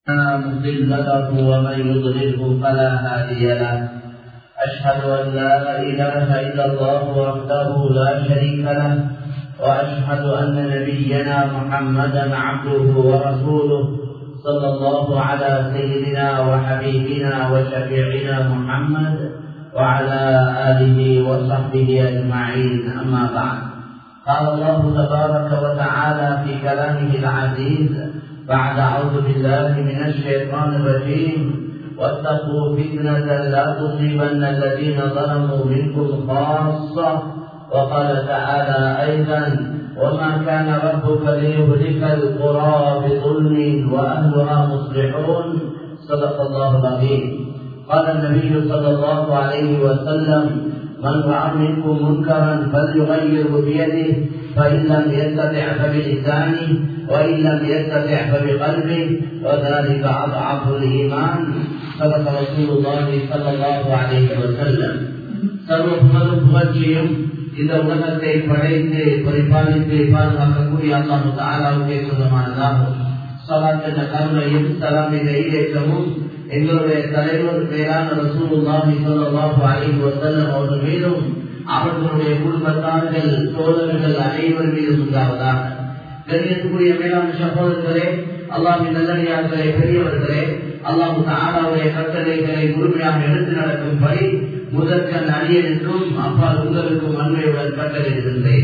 لا مضل له ومن يضلله فلا هادي له أشهد أن لا إله إلا الله وحده لا شريك له وأشهد أن نبينا محمدا عبده ورسوله صلى الله على سيدنا وحبيبنا وشفيعنا محمد وعلى آله وصحبه أجمعين أما بعد قال الله تبارك وتعالى في كلامه العزيز بعد أعوذ بالله من الشيطان الرجيم واتقوا فتنة لا تصيبن الذين ظلموا منكم خاصة وقال تعالى أيضا وما كان ربك ليهلك القرى بظلم وأهلها مصلحون صدق الله العظيم قال النبي صلى الله عليه وسلم من رأى منكم منكرا فليغيره بيده فإن لم يستطع فبلسانه وإن لم يستطع فبقلبه وذلك أضعف الإيمان صدق رسول الله صلى الله عليه وسلم சர்வ புகழும் புகழ்ச்சியும் இந்த உலகத்தை படைத்து பரிபாலித்து பாதுகாக்கக்கூடிய அல்லாஹு தாலாவுக்கே சொந்தமானதாகும் சலாத் என்ற கருணையும் சலாம் என்ற ஈரேற்றமும் எங்களுடைய தலைவர் மேலான ரசூலுல்லாஹி ஸல்லல்லாஹு அலைஹி வஸல்லம் அவர்கள் மீதும் அவர்களுடைய குடும்பத்தார்கள் தோழர்கள் அனைவர் மீதும் உண்டாவதாக கண்ணியத்துக்குரிய மேலான சகோதரர்களே அல்லாஹின் நல்லடியார்களே பெரியவர்களே அல்லாஹு தாலாவுடைய கட்டளைகளை முழுமையாக எடுத்து நடக்கும்படி முதற்கண் அணியன் என்றும் அப்பால் உங்களுக்கும் அண்மையுடன் கட்டளையிடுகின்றேன்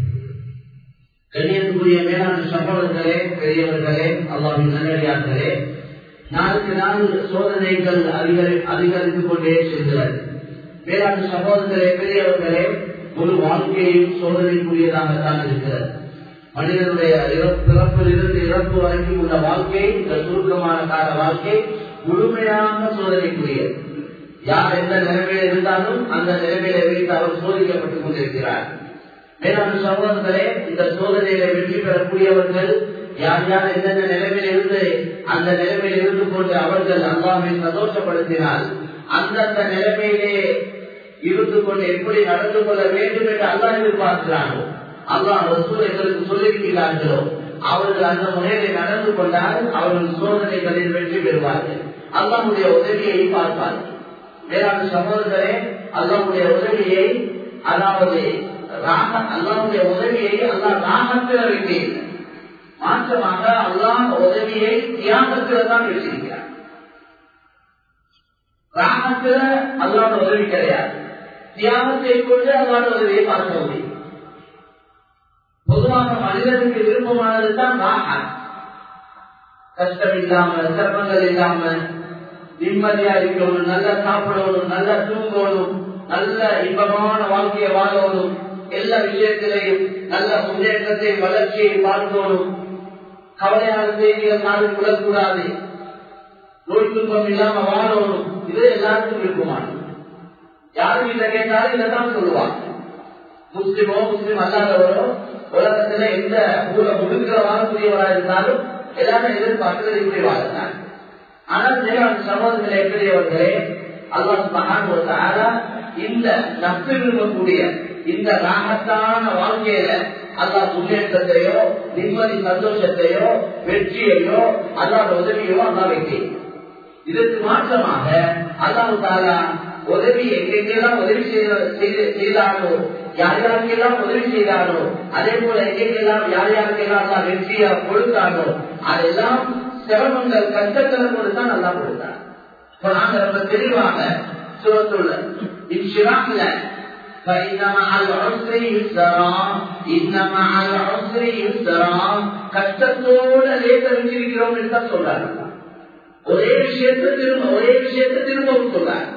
கண்ணியத்துக்குரிய மேலான சகோதரர்களே பெரியவர்களே அல்லாவின் நல்லடியார்களே நாளுக்கு நாள் சோதனைகள் அதிகரி அதிகரித்துக் கொண்டே செல்கிறது மேலான சகோதரர்களே பெரியவர்களே ஒரு வாழ்க்கையும் சோதனைக்குரியதாகத்தான் இருக்கிறது மனிதனுடைய பிறப்பில் இருந்து இறப்பு வரைக்கும் உள்ள வாழ்க்கை இந்த சுருக்கமான கால வாழ்க்கை முழுமையாக சோதனைக்குரியது யார் எந்த நிலைமையில இருந்தாலும் அந்த நிலைமையில வைத்து அவர் சோதிக்கப்பட்டுக் கொண்டிருக்கிறார் மேலான சகோதரர்களே இந்த சோதனையில வெற்றி பெறக்கூடியவர்கள் யார் யார் எந்தெந்த நிலைமையில இருந்து அந்த நிலைமையில இருந்து கொண்டு அவர்கள் அல்லாமை சந்தோஷப்படுத்தினால் அந்தந்த நிலைமையிலே இருந்து கொண்டு எப்படி நடந்து கொள்ள வேண்டும் என்று அல்லா எதிர்பார்க்கிறானோ அல்லாஹ் ரசூல் எங்களுக்கு சொல்லியிருக்கிறார்களோ அவர்கள் அந்த முறையிலே நடந்து கொண்டால் அவர்கள் சோதனைகளில் வெற்றி பெறுவார்கள் அல்லாவுடைய உதவியை பார்ப்பார்கள் வேளாண் சகோதரர்களே அல்லாவுடைய உதவியை அதாவது அல்லாவுடைய உதவியை அல்லா ராகத்தில் வைத்தேன் மாற்றமாக அல்லாஹ் உதவியை தியாகத்தில் தான் வச்சிருக்கிறார் ராகத்துல அல்லாத உதவி கிடையாது தியாகத்தை கொண்டு அல்லாத உதவியை பார்க்க முடியும் பொதுவாக மனிதனுக்கு விருப்பமானது தான் ராகம் கஷ்டம் இல்லாம சிரமங்கள் இல்லாம நிம்மதியா இருக்கணும் நல்லா சாப்பிடணும் நல்லா தூங்கணும் நல்ல இன்பமான வாழ்க்கையை வாழணும் எல்லா விஷயத்திலையும் நல்ல முன்னேற்றத்தை வளர்ச்சியை பார்க்கணும் கவலையான செய்திகள் நாடு விடக்கூடாது நோய் துன்பம் இல்லாம வாழணும் இது எல்லாருக்கும் விருப்பமானது யாரும் இதை கேட்டாலும் இதைதான் சொல்லுவாங்க முஸ்லிமோ முஸ்லிம் அல்லாதவரோ உலகத்துல எந்த ஊரை முடுக்கிற வாழக்கூடியவரா இருந்தாலும் எல்லாரும் எதிர்பார்க்கிறது இப்படி வாழ்ந்தாங்க ஆனால் தேவான் சகோதரர்களே பெரியவர்களே அல்லாஹ் மகான் இந்த நப்பு விரும்பக்கூடிய இந்த ராகத்தான வாழ்க்கையில அல்லாஹ் முன்னேற்றத்தையோ நிம்மதி சந்தோஷத்தையோ வெற்றியையோ அல்லாத உதவியோ அல்லா வைக்கிறேன் இதற்கு மாற்றமாக அல்லாஹு தாலா உதவி எங்கெங்கெல்லாம் உதவி செய்தாரோ யார் யாருக்கெல்லாம் உதவி செய்தாரோ அதே போல எங்கெங்கெல்லாம் யார் யாருக்கெல்லாம் அல்லா வெற்றியா கொடுத்தாரோ அதெல்லாம் சிரமங்கள் கஷ்டங்களை கொண்டு தான் நல்லா கொடுத்தார் இப்ப நாங்க ரொம்ப தெளிவாக சுரத்துள்ள இச்சிராக்ல கஷ்டத்தோட லேச வச்சிருக்கிறோம் என்று தான் சொல்றாங்க ஒரே விஷயத்தை திரும்ப ஒரே விஷயத்தை திரும்பவும் சொல்றாங்க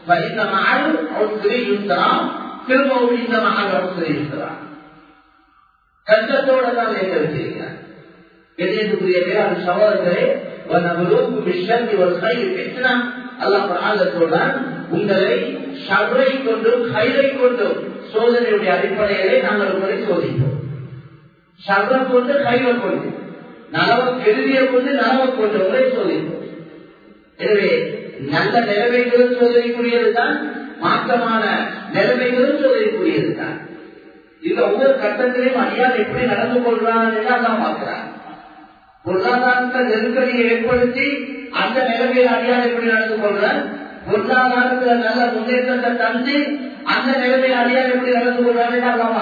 திரும்பவும் இந்த மகால் இருக்கிறான் கஷ்டத்தோட தான் லேச வச்சிருக்கிறார் கண்ணியத்துக்குரிய வேளாண் சகோதரர்களே உங்களை ஷர்ரை கொண்டும் கைரை கொண்டும் சோதனையுடைய அடிப்படையிலே நாங்கள் உங்களை சோதிப்போம் ஷர்ரை கொண்டு கைரை கொண்டு நலவ கெருதிய கொண்டு நலவ கொண்டு உங்களை சோதிப்போம் எனவே நல்ல நிலைமைகளும் சோதனைக்குரியது தான் மாற்றமான நிலைமைகளும் சோதனைக்குரியது தான் இந்த ஒவ்வொரு கட்டத்திலையும் அடியார் எப்படி நடந்து கொள்றான் என்று தான் பார்க்கிறார் பொருளாதாரத்தை நெருக்கடியை ஏற்படுத்தி அந்த நிலைமையில் அடியார் எப்படி நடந்து கொள்ள பொருளாதாரத்துல நல்ல முன்னேற்றத்தை தந்து அந்த நிலைமையில் அடியார் எப்படி நடந்து கொள்றாரு அல்லாமா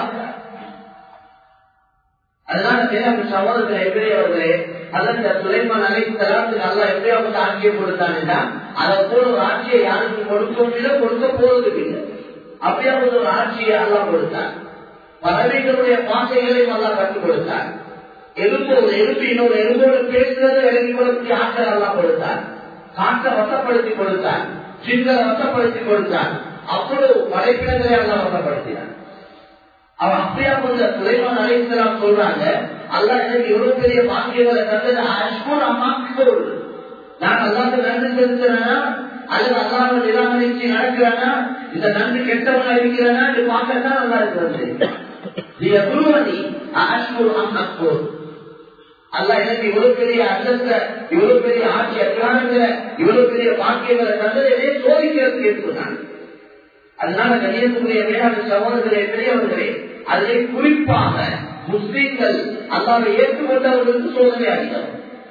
அதனால தேவை சகோதரர் எப்படி அவர்களே அதற்கு சுலைமான் அழைத்து தராத்துக்கு அல்லா எப்படி அவங்க ஆட்சியை கொடுத்தாங்கன்னா அதை போல ஒரு ஆட்சியை யாருக்கு கொடுக்கவும் இல்லை கொடுக்க போவதும் இல்லை அப்படியே ஒரு ஆட்சியை அல்லா கொடுத்தான் பறவைகளுடைய பாசைகளையும் அல்லா கற்றுக் கொடுத்தான் எலும்பு ஒரு எலும்பு இன்னொரு எலும்போடு பேசுறது விலகி கொள்ளக்கூடிய ஆற்றல் எல்லாம் கொடுத்தான் காற்றை வசப்படுத்தி கொடுத்தான் சிங்களை வசப்படுத்தி கொடுத்தான் அவ்வளவு படைப்பினங்களை எல்லாம் வசப்படுத்தினான் அவன் அப்படியா கொஞ்சம் சுலைமான் அழைக்கலாம் சொல்றாங்க அல்லா எனக்கு இவ்வளவு பெரிய பாக்கியங்களை தந்தது அஷ்கூர் அம்மாக்கு நான் அல்லாத நன்றி செலுத்துறேன்னா அல்லது அல்லாத நிராகரிச்சு நடக்கிறானா இந்த நன்றி கெட்டவனா இருக்கிறானா இது பார்க்கத்தான் நல்லா இருக்கிறது நீங்க குருவதி அஷ்கூர் அம்மாக்கூர் அல்ல எனக்கு இவ்வளவு பெரிய அந்தஸ்த இவ்வளவு பெரிய ஆட்சி அதிகாரங்களை இவ்வளவு பெரிய பாக்கியங்களை தந்தது என்னை சோதிக்கிறதுக்கு இருக்கிறான் அதனால கணியத்துக்குரிய வேளாண் சகோதரர்களே பெரியவர்களே அதிலே குறிப்பாக முஸ்லீம்கள் அல்லாவை ஏற்றுக்கொண்டவர்களுக்கு சோதனை அதிகம்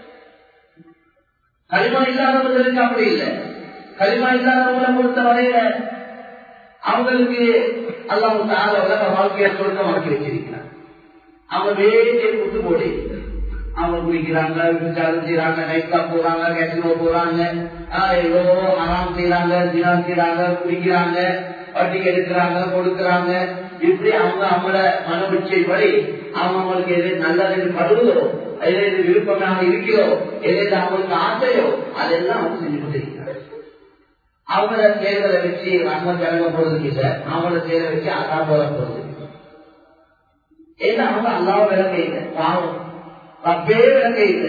களிமா இல்லாதவர்களுக்கு அப்படி இல்லை களிமா இல்லாதவங்களை பொறுத்த வரையில அவங்களுக்கு அல்லாஹ் தாழ உலக வாழ்க்கையை சொர்க்கமாக்கி வச்சிருக்கிறார் அவங்க வேலையை குத்து போடி அவங்க குடிக்கிறாங்க விபச்சாரம் செய்யறாங்க நைட் கிளப் போறாங்க கேசினோ போறாங்க ஏதோ அறாம் செய்யறாங்க தினம் செய்யறாங்க குடிக்கிறாங்க வட்டிக்கு எடுக்கிறாங்க கொடுக்கறாங்க இப்படி அவங்க அவங்களோட மனோபிச்சைப்படி அவங்க அவங்களுக்கு எது நல்லது படுவதோ எது எது விருப்பமாக இருக்கிறோ எது எது அவங்களுக்கு ஆசையோ அதெல்லாம் அவங்க செஞ்சு கொண்டிருக்கிறாங்க அவங்கள செயல்களை வச்சு நம்ம கிளம்ப போறதுக்கு இல்லை அவங்கள செயலை வச்சு அதா போல போறது ஏன்னா அவங்க அல்லாவும் விளங்க இல்லை பாவம் ரப்பே விளங்க இல்லை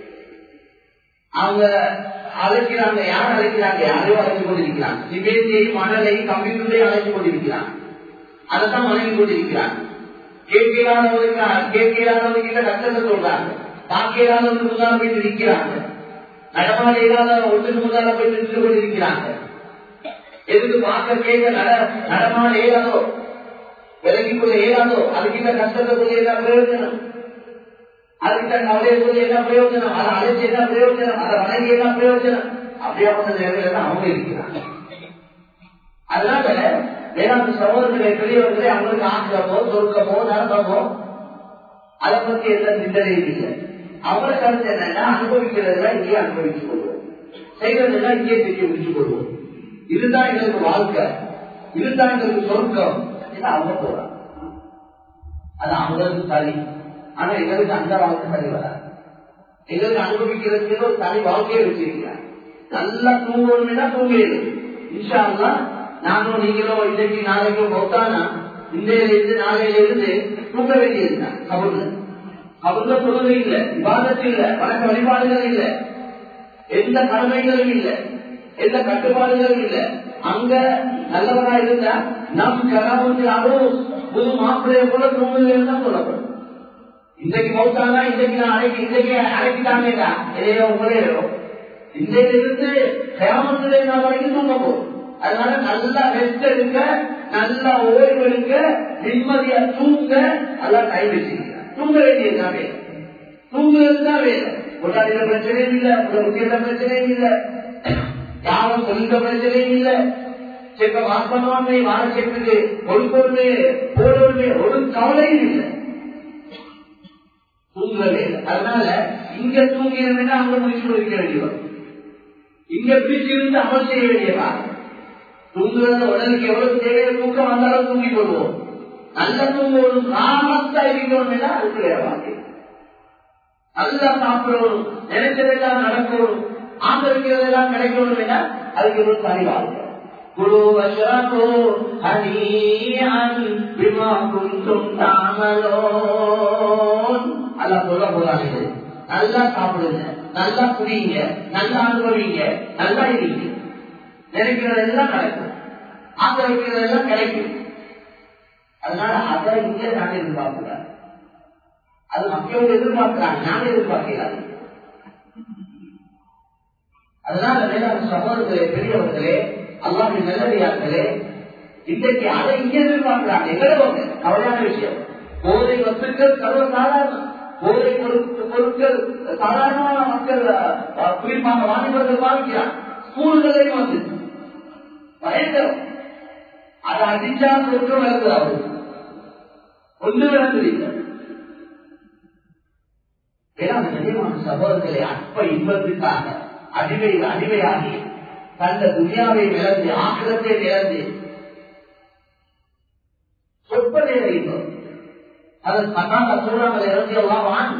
அவங்க அழைக்கிறாங்க யார் அழைக்கிறாங்க யாரையோ அழைச்சு கொண்டிருக்கிறாங்க சிபேசியையும் மணலையும் கம்ப்யூட்டரையும் அழைச்சு கொண்டிருக்கிறாங்க அதைத்தான் வணங்கி கொண்டிருக்கிறாங்க கேட்கிறாதவங்க கேட்கிறாதவங்க கஷ்டத்தை சொல்றாங்க பார்க்கிறாதவங்க முன்னால போயிட்டு நிற்கிறாங்க நடமாட இல்லாத ஒன்றுக்கு முன்னால போய் நின்று கொண்டிருக்கிறாங்க எதுக்கு பார்க்க கேட்க நட நடமாட இயலாதோ விலகிக் கொள்ள இயலாதோ அதுக்கிட்ட கஷ்டத்தை சொல்லி என்ன பிரயோஜனம் அதுக்கிட்ட கவலையை சொல்லி என்ன பிரயோஜனம் அதை அழைச்சி என்ன பிரயோஜனம் அதை வணங்கி என்ன பிரயோஜனம் அப்படியாப்பட்ட நிலையில அவங்க இருக்கிறாங்க அதனால வேளாண் சகோதரர்களை பெரியவர்களே அவங்களுக்கு ஆசிரமோ சொர்க்கமோ நரகமோ அதை பத்தி எந்த சிந்தனையும் இல்லை அவரை கருத்து என்னன்னா அனுபவிக்கிறதெல்லாம் இங்கே அனுபவிச்சு கொள்வோம் செய்யறதெல்லாம் இங்கே செஞ்சு முடிச்சு கொள்வோம் இதுதான் எங்களுக்கு வாழ்க்கை இதுதான் எங்களுக்கு சொர்க்கம் அவங்க போறாங்க அது அவங்களுக்கு சரி ஆனா எங்களுக்கு அந்த வாழ்க்கை சரி வராது எங்களுக்கு அனுபவிக்கிறதுக்கு ஒரு தனி வாழ்க்கையை வச்சிருக்கிறாங்க நல்லா தூங்கணும்னா தூங்கிடும் இன்ஷா நானும் நீங்களோ இன்னைக்கு நாளைக்கோ மௌத்தானா இன்றையில இருந்து நாளையில இருந்து தூங்க வேண்டியதுதான் கபுர்ல கபுர்ல தொழுகை இல்ல விவாதத்து இல்ல வழக்க வழிபாடுகள் இல்ல எந்த கடமைகளும் இல்ல எந்த கட்டுப்பாடுகளும் இல்ல அங்க நல்லவனா இருந்தா நம் கலாபத்தில் அதுவும் புது மாப்பிள்ளைய போல தூங்குதுன்னு தான் சொல்லப்படும் இன்றைக்கு மௌத்தானா இன்றைக்கு நான் அழைக்கு இன்றைக்கு அழைக்கிட்டாங்கடா எதையோ உங்களே இன்றையில இருந்து கிராமத்துல நான் வரைக்கும் தூங்க போகும் அதனால நல்லா ரெஸ்ட் எடுக்க நல்லா ஓய்வு எடுக்க நிம்மதியா தூங்க எல்லாம் கை வச்சிருக்க தூங்க வேண்டியதுதான் வேலை தூங்குறது தான் வேலை கொண்டாடின பிரச்சனையும் இல்ல உத்தியோக பிரச்சனையும் இல்ல யாரும் சொல்லிட்ட பிரச்சனையும் இல்ல செக்க வாசமாமே வார செக்குது கொழுப்பொருமே போடுமே ஒரு கவலையும் இல்லை தூங்கவே இல்லை அதனால இங்க தூங்கினா அங்க முடிச்சு கொடுக்க வேண்டியவர் இங்க பிடிச்சிருந்து அமல் செய்ய வேண்டியவா தூங்குறது உடலுக்கு எவ்வளவு தேவையான தூக்கம் வந்தாலும் தூங்கி கொள்வோம் நல்ல தூங்குவோம் ராமத்தா இருக்கணும் அதுக்கு வேற வார்த்தை நல்லா சாப்பிடணும் நினைச்சதெல்லாம் நடக்கணும் ஆதரிக்கிறதெல்லாம் கிடைக்கணும் அதுக்கு ஒரு தனி வாழ்க்கை குழு வசரோ ஹனியன் பிமா குந்தும் தாமலோ அல்ல சொல்ல போறாங்க நல்லா சாப்பிடுங்க நல்லா குடிங்க நல்லா அனுபவிங்க நல்லா இருங்க நினைக்கிறதெல்லாம் நடக்கும் ஆதரிக்கிறதெல்லாம் கிடைக்கும் அதனால அதை இங்கே நாங்க எதிர்பார்க்கிறார் அது மக்களோடு எதிர்பார்க்கிறாங்க நாங்க எதிர்பார்க்கிறாங்க அதனால வேளாண் சகோதரர்களே பெரியவர்களே அல்லாவின் நல்லடியார்களே இன்றைக்கு அதை இங்கே எதிர்பார்க்கிறாங்க எங்களோட கவலையான விஷயம் போதை வத்துக்கள் சர்வ சாதாரணம் போதை பொருட்கள் சாதாரணமான மக்கள் குறிப்பாக வாலிபர்கள் பாதிக்கிறார் ஸ்கூல்களையும் வந்து பயங்கரம் அதை அடிச்சா தொற்று வருது அவரு ஒன்று விளங்குறீங்க சகோதரர்களை அற்ப இன்பத்துக்காக அடிமை அடிமையாகி தந்த துணியாவை இழந்து ஆக்கிரத்தை இழந்து சொற்ப நேர இன்பம் அதன் மகான சூழலை இறங்கி எல்லாம் வான்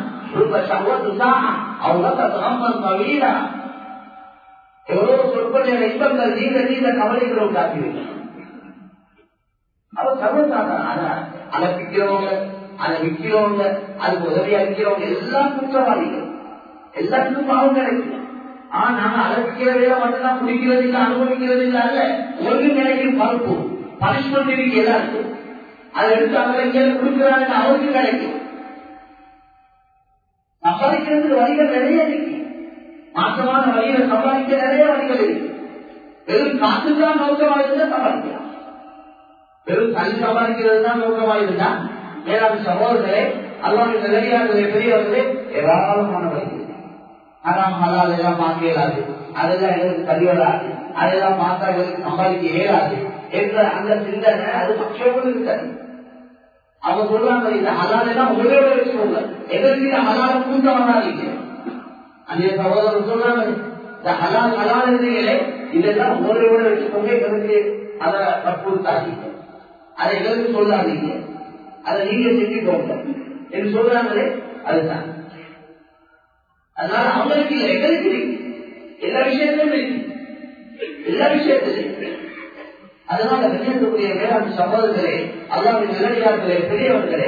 எவ்வளவு சொற்ப நேர இன்பங்கள் நீண்ட நீண்ட கவலைகளை உண்டாக்கிவிட்டன அவர் சர்வசாதாரண அதை விற்கிறவங்க அதை விற்கிறவங்க அதுக்கு உதவி அளிக்கிறவங்க எல்லாம் குற்றவாளிகள் எல்லாத்துக்கும் பாவம் கிடைக்கும் ஆனா நாங்க அழைக்கிற வேலை மட்டும்தான் குடிக்கிறது இல்லை அனுபவிக்கிறது இல்லை அல்ல ஒன்று கிடைக்கும் பருப்பு பனிஷ்மெண்ட் இருக்கு எல்லாருக்கும் அதை எடுத்து அவங்க எங்கேயாவது கொடுக்கிறாங்க அவருக்கு கிடைக்கும் சம்பாதிக்கிறதுக்கு வழிகள் நிறைய இருக்கு மாற்றமான வழிகளை சம்பாதிக்க நிறைய வழிகள் இருக்கு வெறும் காசுதான் நோக்கமா இருந்தா சம்பாதிக்கலாம் வெறும் தனி சம்பாதிக்கிறது தான் நோக்கமா இருந்தா வேளாண் சகோதரர்களே அல்லாவின் நிலையாளர்களே பெரியவர்களே ஏராளமான வழிகள் அதான் ஹலால் எல்லாம் பார்க்க இயலாது அதெல்லாம் எங்களுக்கு சரி வராது அதெல்லாம் பார்த்தா எங்களுக்கு சம்பாதிக்க இயலாது என்ற அந்த சிந்தனை அது பட்சோடு இருக்காது அவங்க சொல்றாங்க இந்த ஹலால் எல்லாம் உங்களோட வச்சுக்கோங்க எங்களுக்கு இந்த ஹலால கூட்டம் வராதீங்க அந்த சகோதரர் சொல்றாங்க இந்த ஹலால் ஹலால் இருந்தீங்களே இதெல்லாம் உங்களோட வச்சுக்கோங்க எங்களுக்கு அதை வற்புறுத்தாதீங்க அதை எங்களுக்கு சொல்லாதீங்க அதை நீங்க செஞ்சுக்கோங்க என்று சொல்றாங்களே அதுதான் அதனால அவங்களுக்கு இல்லை எங்களுக்கு இருக்கு எல்லா விஷயத்திலும் இருக்கு எல்லா விஷயத்திலும் அதனால வெளியேற்றக்கூடிய வேளாண் சகோதரர்களே அல்லாவின் நிலையாளர்களே பெரியவர்களே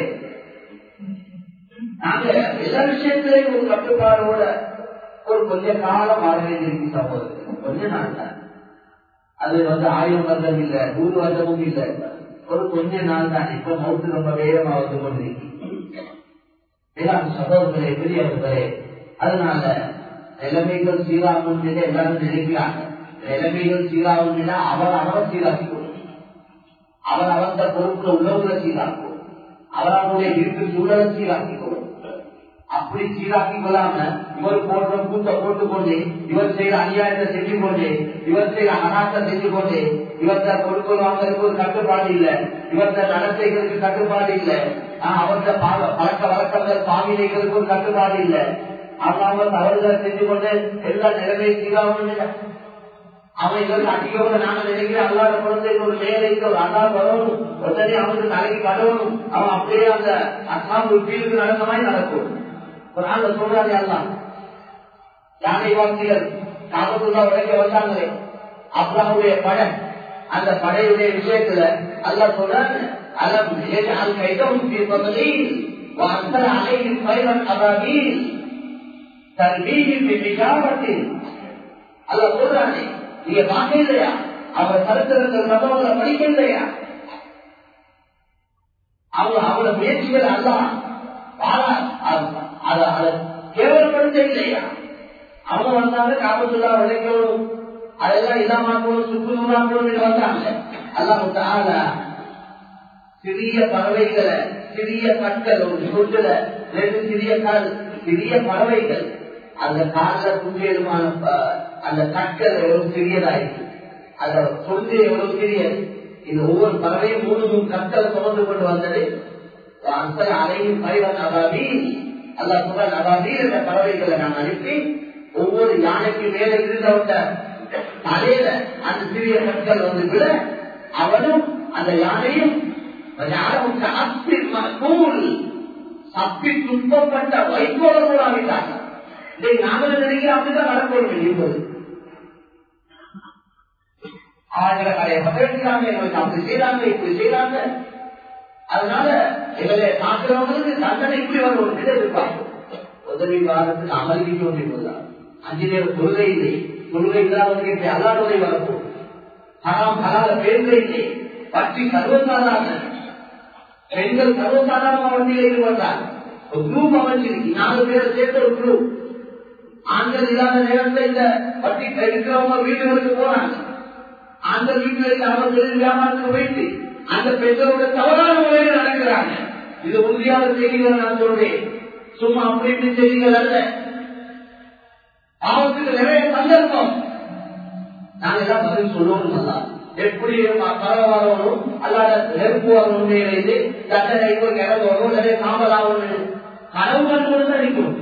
நாங்க எல்லா விஷயத்திலையும் ஒரு கட்டுப்பாடோட ஒரு கொஞ்ச காலம் வாழ வேண்டியிருக்கு சகோதரர்கள் கொஞ்ச நாள் தான் அது வந்து ஆயிரம் வருடம் இல்ல நூறு வருடமும் இல்ல ஒரு கொஞ்ச நாள் தான் இப்ப மௌத்து ரொம்ப வேகமா வந்து கொண்டிருக்கு வேளாண் சகோதரர்களே பெரியவர்களே அதனால நிலைமைகள் சீராகும் எல்லாரும் நினைக்கிறாங்க நிலைமைகள் சீராகும் அவர் அவரை சீராக்கி அவர் அவர்ந்த பொருட்கள் உள்ளவங்களை சீராக்கும் அவர் அவருடைய வீட்டு சூழலை சீராக்கி அப்படி சீராக்கி கொள்ளாம இவர் போன்ற கூட்ட போட்டுக்கொண்டு இவர் செய்யற அநியாயத்தை செஞ்சு கொண்டு இவர் செய்யற அனாத்தை செஞ்சு கொண்டு இவர்த்த பொருட்கள் வாங்கறதுக்கு ஒரு கட்டுப்பாடு இல்ல இவர்த்த நடத்தைகளுக்கு கட்டுப்பாடு இல்ல அவர்த்த பழக்க வழக்கங்கள் பாவினைகளுக்கு ஒரு கட்டுப்பாடு இல்லை அவங்க தவறுகளை செஞ்சு கொண்டு எல்லா நிலைமை சீராகணும் அவங்களுக்கு அதிகமாக நாம நினைக்கிறேன் அல்லாத குழந்தைக்கு ஒரு மேலைக்கு ஒரு அல்லா வரணும் உடனே அவனுக்கு தலைக்கு வரணும் அவன் அப்படியே அந்த அசாம் வீட்டுக்கு நடந்த மாதிரி நடக்கும் ஒரு நாள் சொல்றாரு எல்லாம் யானை வாக்கிகள் காபத்துள்ளா உடைக்க வந்தாங்களே அப்ராவுடைய படை அந்த படையுடைய விஷயத்துல அல்லா சொல்றாங்க அலம் அது கைதம் தீர்ப்பதில் வாசல் அலையில் பயிரன் அபாவில் தன்மீகின் விசாரத்தில் அல்ல சொல்றானே நீங்க பார்க்க இல்லையா அவர் சரித்திரங்கள் சம்பவங்களை படிக்க இல்லையா அவங்க அவள முயற்சிகள் அல்ல அதை கேவலப்படுத்த இல்லையா அவங்க வந்தாங்க காபத்துள்ளா உழைக்கணும் அதெல்லாம் இல்லாமக்கணும் சுற்றுலூராக்கணும் வந்தாங்க அல்லாம சிறிய பறவைகளை சிறிய கற்கள் ஒரு சொட்டுல ரெண்டு சிறிய கால் சிறிய பறவைகள் அந்த காலில் குஞ்சேருமான அந்த கற்கள் எவ்வளவு சிறியதாயிருக்கு அந்த சொத்து எவ்வளவு சிறியது இந்த ஒவ்வொரு பறவையும் மூணு மூணு கற்களை சுமந்து கொண்டு வந்தது அந்த அலையும் பறிவன் அபாபீல் அல்லா சொல்றான் அபாபீல் என்ற பறவைகளை நான் அனுப்பி ஒவ்வொரு யானைக்கு மேல இருந்தவங்க தலையில அந்த சிறிய கற்கள் வந்து விட அவனும் அந்த யானையும் சப்பி துன்பப்பட்ட வைக்கோல கூட ஆகிட்டாங்க இதை நாங்கள் நினைக்கிறோம் அப்படிதான் நடக்கணும் இப்போது ஆளுங்களை கடையை பத்திரிக்கிறாங்க எங்களுக்கு அப்படி செய்யறாங்க இப்படி செய்யறாங்க அதனால எங்களை தாக்குறவங்களுக்கு தண்டனை இப்படி வரும் எதிர்பார்க்கும் உதவி வாரத்துக்கு அமல்கிட்டு ஒன்றி கொள்ளலாம் அஞ்சு நேரம் தொழுகை இல்லை தொழுகை இல்லாதவர்களுக்கு அல்லாததை வரப்போம் ஹராம் ஹலால பேருந்தை இல்லை பற்றி சர்வசாதாரண பெண்கள் சர்வசாதாரண வண்டியில் ஈடுபட்டார் ஒரு குரூப் அமைச்சிருக்கு நாலு பேரை சேர்த்த ஒரு குரூப் ஆண்கள் இல்லாத நேரத்தில் இந்த வட்டி இருக்கிறவங்க வீடுகளுக்கு போறாங்க ஆண்கள் வீட்டுகளுக்கு அவர் தொழில் வியாபாரத்துக்கு போயிட்டு அந்த பெண்களோட தவறான முறையில் நடக்கிறாங்க இது உறுதியான செய்திகளை நான் சொல்றேன் சும்மா அப்படி இப்படி செய்திகள் அல்ல பாவத்துக்கு நிறைய சந்தர்ப்பம் நாங்க எல்லாம் பதில் சொல்லணும் நல்லா எப்படி பரவாயில்லும் அல்லாத நெருப்பு வரணும் இருந்து தண்டனை இறந்து வரும் நிறைய காமலாகணும் கனவு கண்டு தான் இருக்கும்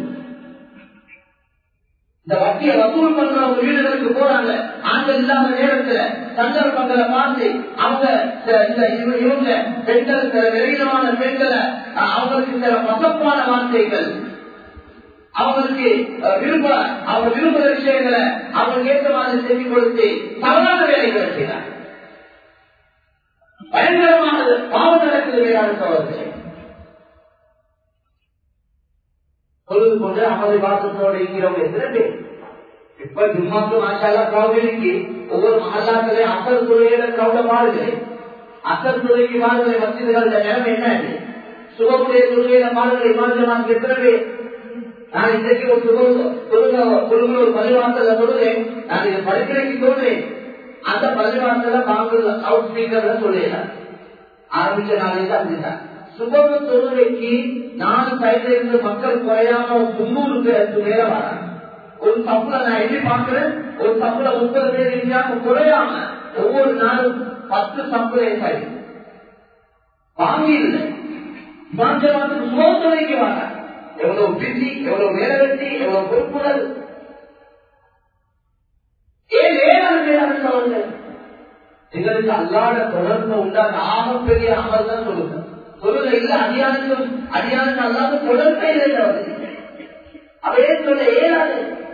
இந்த வட்டியை வசூல் பண்றவங்க வீடுகளுக்கு போறாங்க ஆண்கள் இல்லாத நேரத்துல சந்தர்ப்பங்களை பார்த்து அவங்க இந்த இவங்க பெண்கள் சில விரைவிலமான பெண்களை அவங்களுக்கு சில மசப்பான வார்த்தைகள் அவங்களுக்கு விரும்ப அவங்க விரும்புகிற விஷயங்களை அவங்களுக்கு ஏற்ற மாதிரி செஞ்சு கொடுத்து தவறான வேலைகளை செய்யறாங்க பயங்கரமானது பாவம் நடக்குது வேளாண் சோதனை தொழுது கொண்டு அமது வாசத்தோடு இருக்கிறவங்க எத்தனை பேர் இப்ப ஜும்மாக்கு மாஷாலா கவுகளுக்கு ஒவ்வொரு மகல்லாக்களே அசல் துறையில கவுட மாறுகிறேன் அசல் துறைக்கு மாறுகிற மசிதர்கள் நிலைமை என்ன சுகமுடைய துறையில மாறுகிற இமாஞ்சமாக்கு எத்தனை பேர் நான் இன்றைக்கு ஒரு தொழுக தொழுகிற ஒரு பள்ளிவாசல சொல்றேன் நான் இதை படிக்கிறதுக்கு சொல்றேன் அந்த பள்ளிவாசல வாங்குற அவுட் ஸ்பீக்கர்ல சொல்லிடலாம் ஆரம்பிச்ச நாளைக்கு அப்படிதான் சுபம தொழுகைக்கு நாலு சைட்ல இருந்து மக்கள் குறையாம முன்னூறு பேருக்கு மேல வராங்க ஒரு தப்புல நான் எப்படி பாக்குறேன் ஒரு தப்புல முப்பது பேர் இருக்காம குறையாம ஒவ்வொரு நாளும் பத்து தப்புல சரி வாங்கி இல்லை மாஞ்சமாத்துக்கு சுபத்துறைக்கு வராங்க எவ்வளவு பிஸி எவ்வளவு வேலை வெட்டி எவ்வளவு பொறுப்புகள் ஏன் வேளாண் வேளாண் சொல்லுங்க எங்களுக்கு அல்லாத தொடர்பு உண்டான ஆகப்பெரிய அமல் தான் சொல்லுங்க சொல்லுங்க இல்ல அடியானுக்கும் அடியானுக்கு அல்லாத தொடர்பே இல்லை அவையே சொல்ல ஏறாது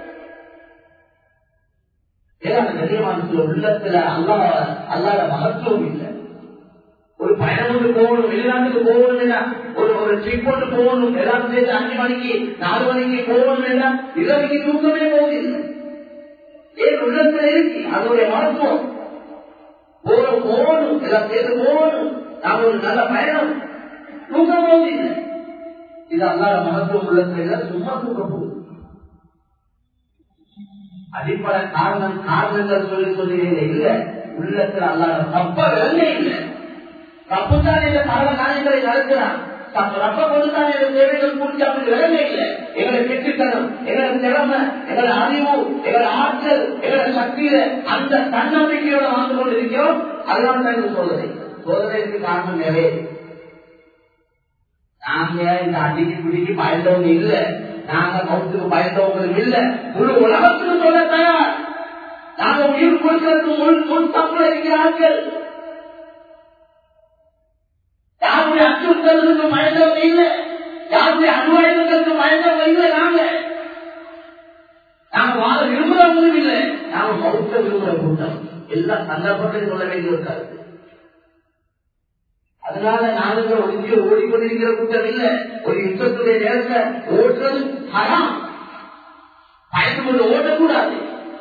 ஏறாது கண்ணியமான உள்ளத்துல அல்லா அல்லாத மகத்துவம் இல்லை ஒரு பயணம் போகணும் வெளிநாட்டுக்கு போகணும் ஒரு ஒரு ட்ரிப் ஒன்று போகணும் எல்லாரும் சேர்த்து அஞ்சு மணிக்கு நாலு மணிக்கு போகணும் இரவுக்கு தூக்கமே போவதில்லை ஏன் உள்ளத்துல இருக்கு அதோடைய மகத்துவம் போகணும் போகணும் எல்லாம் சேர்த்து போகணும் நாம் ஒரு நல்ல பயணம் தூக்கம் போவதில்லை இது அல்லாத மகத்துவம் உள்ளத்துல சும்மா தூக்க போகுது அடிப்படை காரணம் காரணங்கள் சொல்லி சொல்லுவீங்க இல்ல உள்ளத்துல அல்லாத தப்ப விளங்க இல்லை தப்புதான் இந்த பல காரியங்களை நடக்கிறான் ரப்ப கொண்டுதான் இந்த தேவைகள் பூர்த்தி அப்படி விளங்க இல்லை எங்களை கெட்டுத்தனம் எங்களை திறமை எங்களை அறிவு எங்களை ஆற்றல் எங்களை சக்தியில அந்த தன்னம்பிக்கையோட வாழ்ந்து கொண்டிருக்கிறோம் அதனால தான் இந்த சோதனை சோதனைக்கு காரணம் நிறைய நாங்க இந்த அடிக்கு பிடிக்கு பயந்தவங்க இல்ல நாங்க மௌத்துக்கு பயந்தவங்களும் இல்ல முழு உலகத்துக்கு சொல்ல தயார் நாங்க உயிர் கொடுக்கிறதுக்கு முன் முன் தப்புல இருக்கிறார்கள் யாருடைய அச்சுறுத்தலுக்கு பயந்தவங்க இல்ல யாருடைய அனுவாயுதங்களுக்கு பயந்தவங்க இல்ல நாங்க நாங்க வாழ விரும்புறவங்களும் இல்லை நாங்க மௌத்த விரும்புற கூட்டம் எல்லா சந்தர்ப்பத்திலும் சொல்ல வேண்டியிருக்காரு அதனால நாங்கள் ஒதுங்கி ஓடிக்கொண்டிருக்கிற கூட்டம் இல்ல ஒரு யுத்தத்துடைய நேரத்தை ஓட்டுறது ஹராம் பயந்து கொண்டு ஓட்டக்கூடாது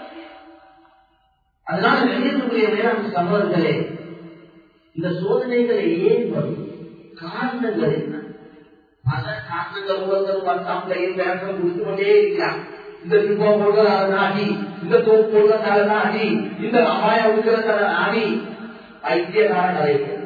அதனால வெளியேற்றக்கூடிய வேளாண் சம்பவங்களே இந்த சோதனைகளை ஏன் வரும் காரணங்கள் என்ன பல காரணங்கள் உலகம் வட்டாம்பையில் விளக்கம் கொடுத்து கொண்டே இருக்கிறான் இந்த விபம் கொள்வதால நாடி இந்த தோப்பு கொள்வதால நாடி இந்த அபாயம் இருக்கிறதால நாடி வைத்தியகார கலைகள்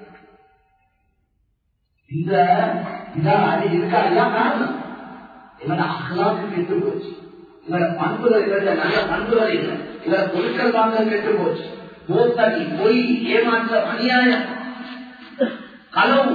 இந்த இதான் அடி இருக்கா எல்லாம் காரணம் எங்களோட அகலாக்கு கெட்டு போச்சு எங்களோட பண்புகள் எங்களோட நல்ல பண்புகள் இல்லை எங்களோட பொருட்கள் வாங்கல் கெட்டு போச்சு மோசடி பொய் ஏமாற்றம் அநியாயம் களவு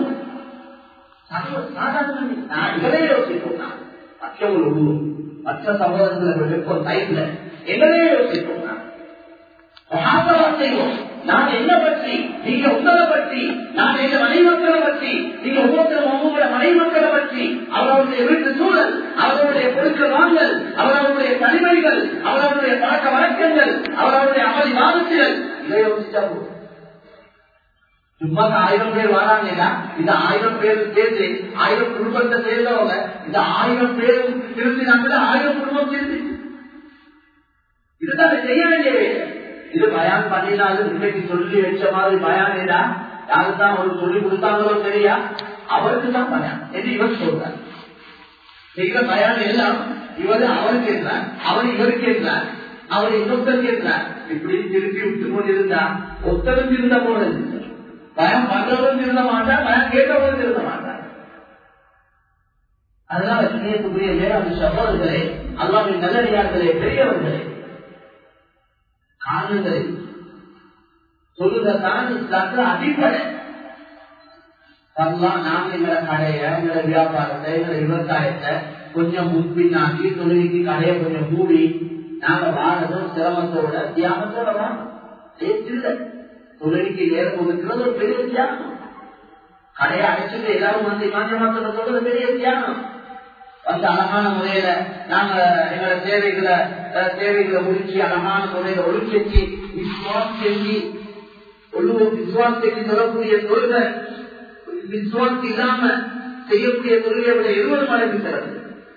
நான் இவரே யோசிப்போம் நான் மற்றவங்க உள்ளூர் மற்ற சகோதரர்களை வைப்போம் டைப்ல எங்களே யோசிப்போம் நான் செய்வோம் நான் என்ன பற்றி நீங்க உங்களை பற்றி நான் எங்க மனைவி மக்களை பற்றி நீங்க ஒவ்வொருத்தரும் உங்களோட மனைவி மக்களை பற்றி அவர்களுடைய வீட்டு சூழல் அவர்களுடைய பொருட்கள் வாங்கல் அவர்களுடைய தனிமைகள் அவர்களுடைய பழக்க வழக்கங்கள் அவர்களுடைய அமளி வாதத்துகள் இதை யோசிச்சா போதும் சும்மா ஆயிரம் பேர் வராங்கன்னா இந்த ஆயிரம் பேர் சேர்ந்து ஆயிரம் குடும்பத்தை சேர்ந்தவங்க இந்த ஆயிரம் பேரும் திருத்தினாங்க ஆயிரம் குடும்பம் சேர்ந்து இதுதான் செய்ய வேண்டிய வேலை இது பயான் பண்ணினாலும் இன்னைக்கு சொல்லி வச்ச மாதிரி பயான் ஏதா யாருதான் ஒரு சொல்லி கொடுத்தாங்களோ சரியா அவருக்கு தான் பயான் என்று இவர் சொல்றார் செய்கிற பயான் எல்லாம் இவர் அவருக்கு என்றார் அவர் இவருக்கு என்றார் அவர் இன்னொருத்தருக்கு என்றார் இப்படி திருப்பி விட்டு கொண்டிருந்தா ஒத்தரும் திருந்த போனது பயம் பண்றவரும் திருந்த மாட்டார் பயம் கேட்டவரும் திருந்த மாட்டார் அதனால கண்ணியத்துக்குரிய வேளாண் சகோதரர்களே அல்லாவின் நல்லடியார்களே பெரியவர்களே காரணங்களை சொல்லுதான் இஸ்லாத்துல அடிப்படை அல்லாம் நாங்க எங்களை கடைய எங்களை வியாபாரத்தை எங்களை விவசாயத்தை கொஞ்சம் முன்பின்னாக்கி தொழிலுக்கு கடையை கொஞ்சம் கூடி நாங்க வாழதும் சிரமத்தோட தியாகத்தோட வாழணும் இல்லை தொழிலுக்கு நேரம் ஒதுக்குறது ஒரு பெரிய தியாகம் கடையை அடைச்சிட்டு எல்லாரும் வந்து மாற்றமாத்த சொல்றது பெரிய தியாகம் வந்து அழகான முறையில நாங்க எங்களோட தேவைகளை தேவைகளை முடிச்சு அழகான முறையில ஒழுக்கி விசுவாசம் செஞ்சு விசுவாசத்தை சொல்லக்கூடிய தொழிலை விசுவாசம் இல்லாம செய்யக்கூடிய தொழிலை விட இருபது மடங்கு சிறப்பு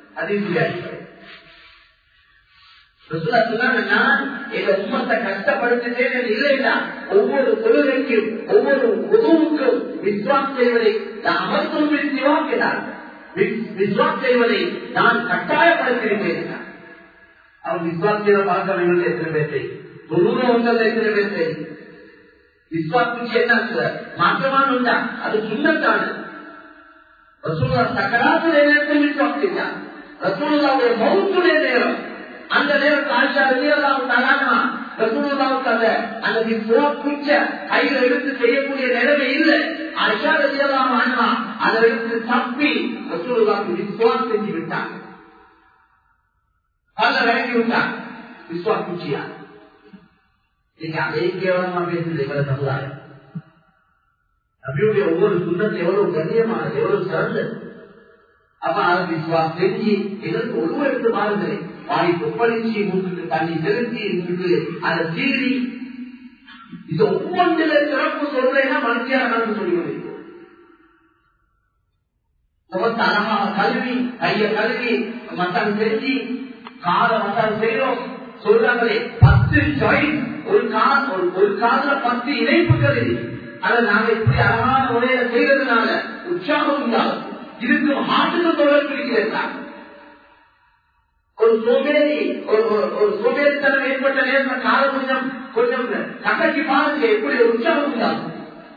நான் எங்க உமத்தை கஷ்டப்படுத்திட்டேன் இல்லைன்னா ஒவ்வொரு தொழிலுக்கும் ஒவ்வொரு உதவுக்கும் விஸ்வாஸ் செய்வதை நான் அமர்த்தும் விசுவாக்கினார் விஸ்வாஸ் செய்வதை நான் கட்டாயப்படுத்தியிருக்கேன் அவர் விஸ்வாஸ் செய்த பார்க்க எத்தனை பேர் தொழுற ஒன்றல்ல எத்தனை பேர் தெரியும் விஸ்வாசிச்சு என்ன மாற்றமான உண்டா அது சுண்ணத்தான சக்கராத்துடைய நேரத்தில் விஸ்வாசிச்சா ரசூலுடைய மௌத்துடைய நேரம் அந்த நேரம் ஆஷா வெளியெல்லாம் தகானா ரசூலுல்லாவுக்கு அந்த அந்த விஸ்வாசிச்ச கையில எடுத்து செய்யக்கூடிய நிலைமை இல்லை ஆஷா வெளியெல்லாம் ஆனா அதை எடுத்து தப்பி ரசூலுல்லாவுக்கு விஸ்வாஸ் செஞ்சு விட்டாங்க பல்ல விளக்கி விட்டாங்க விஸ்வாசிச்சியா நீங்க அதே கேவலமா பேசுறது இவர சமுதாயம் நபியுடைய ஒவ்வொரு சுண்ணத்தை எவ்வளவு கண்ணியமானது எவ்வளவு சிறந்தது அப்ப அதை விஸ்வாஸ் செஞ்சு எங்களுக்கு ஒழுவு எடுத்து பாருங்களேன் வாடி கொப்பளிச்சு மூட்டுக்கு தண்ணி செலுத்தி மூட்டு அதை சீறி இது ஒவ்வொன்றில சிறப்பு சொல்றேன்னா மனுஷியாக நடந்து சொல்லி கொண்டிருக்கோம் முகத்தை அழகாக கழுவி கைய கழுவி மட்டன் செஞ்சு கால மட்டன் செய்யறோம் சொல்றாங்களே பத்து ஜாயின் ஒரு கால் ஒரு ஒரு காதுல பத்து இணைப்புகள் அதை நாங்க இப்படி அழகான முறையில செய்யறதுனால உற்சாகம் உண்டாகும் இதுக்கு மாட்டுக்கு தொடர்பு இருக்கிறது ஒரு சோம்பேறி ஒரு ஒரு சோம்பேறித்தனம் ஏற்பட்ட நேரத்தில் காலம் கொஞ்சம் கொஞ்சம் கசக்கி பாருங்க எப்படி ஒரு உற்சாகம் உண்டாகும்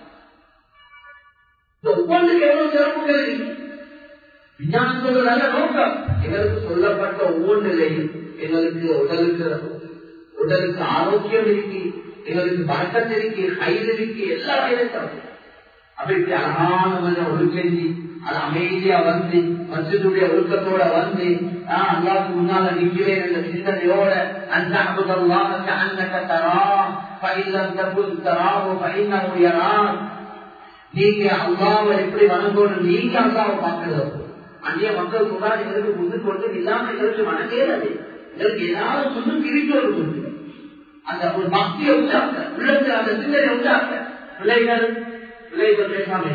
ஒவ்வொன்றுக்கு எவ்வளவு சிறப்புகள் விஞ்ஞானம் சொல்ற நல்ல நோக்கம் எங்களுக்கு சொல்லப்பட்ட ஒவ்வொன்றிலையும் எங்களுக்கு உடலுக்கு உடலுக்கு ஆரோக்கியம் இருக்கு எங்களுக்கு வழக்கத்து இருக்கு கயிறு இருக்கு எல்லா வயதும் அப்படி அழகான கொஞ்சம் ஒழுக்கெஞ்சி அது அமைதியா வந்து மசிதுடைய ஒழுக்கத்தோட வந்து ஆஹ் அல்லாவுக்கு முன்னால நிற்கிறேன் என்ற சிந்தனையோட அந்த அபுதல்லாக அன்னக்க தரா பயிலம் தப்பு தராவோ பயிலாம் நீங்க அல்லாவை எப்படி வணங்கணும் நீங்க அல்லாவை பார்க்கிறது அந்நிய மக்கள் சொல்றாங்க எங்களுக்கு முன்னு கொண்டு இல்லாம எங்களுக்கு வணங்கேறது எங்களுக்கு ஏதாவது சொன்னும் திருப்பி ஒரு சொல்லு அந்த ஒரு பக்தியை உண்டாக்க உள்ளத்துல அந்த சிந்தனை உண்டாக்க பிள்ளைகள் பிள்ளைகள் பேசாம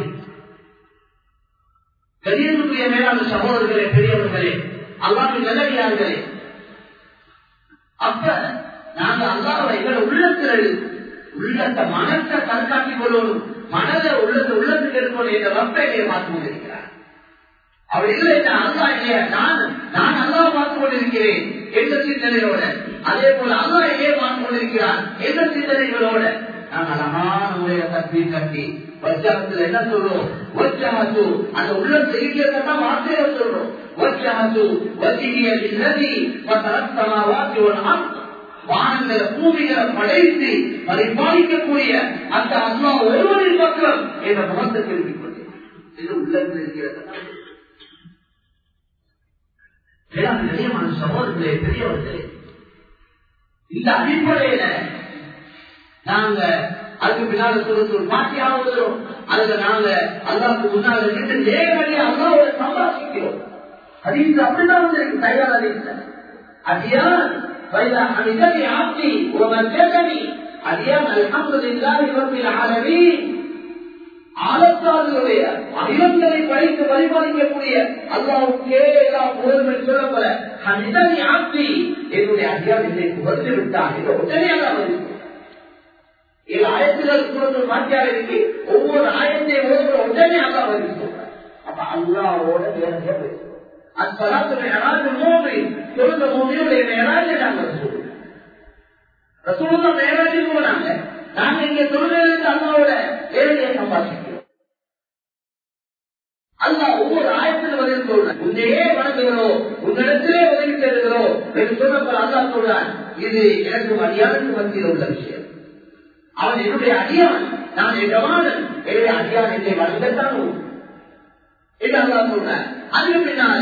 கரியனுக்குரிய மேலான சகோதரர்களே பெரியவர்களே அல்லாவின் நல்லடியார்களே அப்ப நாங்க அல்லாவை எங்களை உள்ளத்தில் உள்ளத்தை மனத்தை தற்காட்டிக் கொள்ளணும் மனதை உள்ளத்தை உள்ளத்துக்கு இருக்கணும் என்ற ரப்பையை பார்த்து கொண்டிருக்கிறார் அவர் இல்லை அல்லா இல்லையா நான் நான் அல்லா பார்த்து கொண்டிருக்கிறேன் எந்த சிந்தனையோட அதே போல அல்லா எங்கே பார்த்து கொண்டிருக்கிறார் எந்த சிந்தனைகளோட நான் அழகான முறையை தட்டி கட்டி வச்சாகத்துல என்ன சொல்றோம் வச்சாகத்து அந்த உள்ள செய்தியத்தான் வார்த்தையை சொல்றோம் வச்சாகத்து வசிகியல் நதி பத்தரத்தமாவாக்கி ஒரு வானங்களை பூமிகளை படைத்து பரிபாலிக்கக்கூடிய அந்த அம்மா ஒருவரின் பக்கம் என்ற முகத்தை தெரிவிக் கொண்டேன் இது உள்ளத்தில் இருக்கிறது நிலையமான சகோதரர்களே பெரியவர்களே இந்த அடிப்படையில நாங்க அதுக்கு பின்னால சொல்றது ஒரு பாட்டியாவது அதுல நாங்க அல்லாவுக்கு முன்னால நின்று நேரடியாக அல்லாவோட சம்பாதிக்கிறோம் அது அப்படிதான் வந்து தயார் அறிவித்த அதியான் فإذا حمدني عبدي ومجدني اليوم الحمد لله رب العالمين ஆலத்தார்களுடைய அகிலங்களை படைத்து பரிபாலிக்கக்கூடிய அல்லாவுக்கே எல்லா புகழ்கள் சொல்லப்பட ஹனிதனி ஆப்தி என்னுடைய அதிகாரம் என்னை புகழ்ந்து விட்டான் என்ற உடனே அல்லா ஏழு ஆயத்துகள் சூழல் மாற்றியாக இருக்கு ஒவ்வொரு ஆயத்தை ஓடுற உடனே அல்லா வருது அப்ப அல்லாவோட நேரடியாக பேசுவோம் அத்தலாத்துடைய அனாது மூன்று சொல்லுங்க மூன்றையுடைய மேலாஜை நாங்கள் சொல்லுவோம் ரசூலுல்லா மேலாஜுக்கு போனாங்க நாங்க இங்க சொல்றது அல்லாவோட நேரடியாக சம்பாதிக்கிறோம் அல்லா ஒவ்வொரு ஆயத்தில் பதில் சொல்றேன் உன்னையே என்று சொல்லப்போது அல்லா சொல்றான் இது எனக்கு அடியானுக்கு மத்தியில் உள்ள விஷயம் அவன் என்னுடைய அடியான் நான் எஜமானன் எனவே அடியான் என்னை வழங்கத்தான் என்று அல்லா சொல்றேன் அதுக்கு பின்னால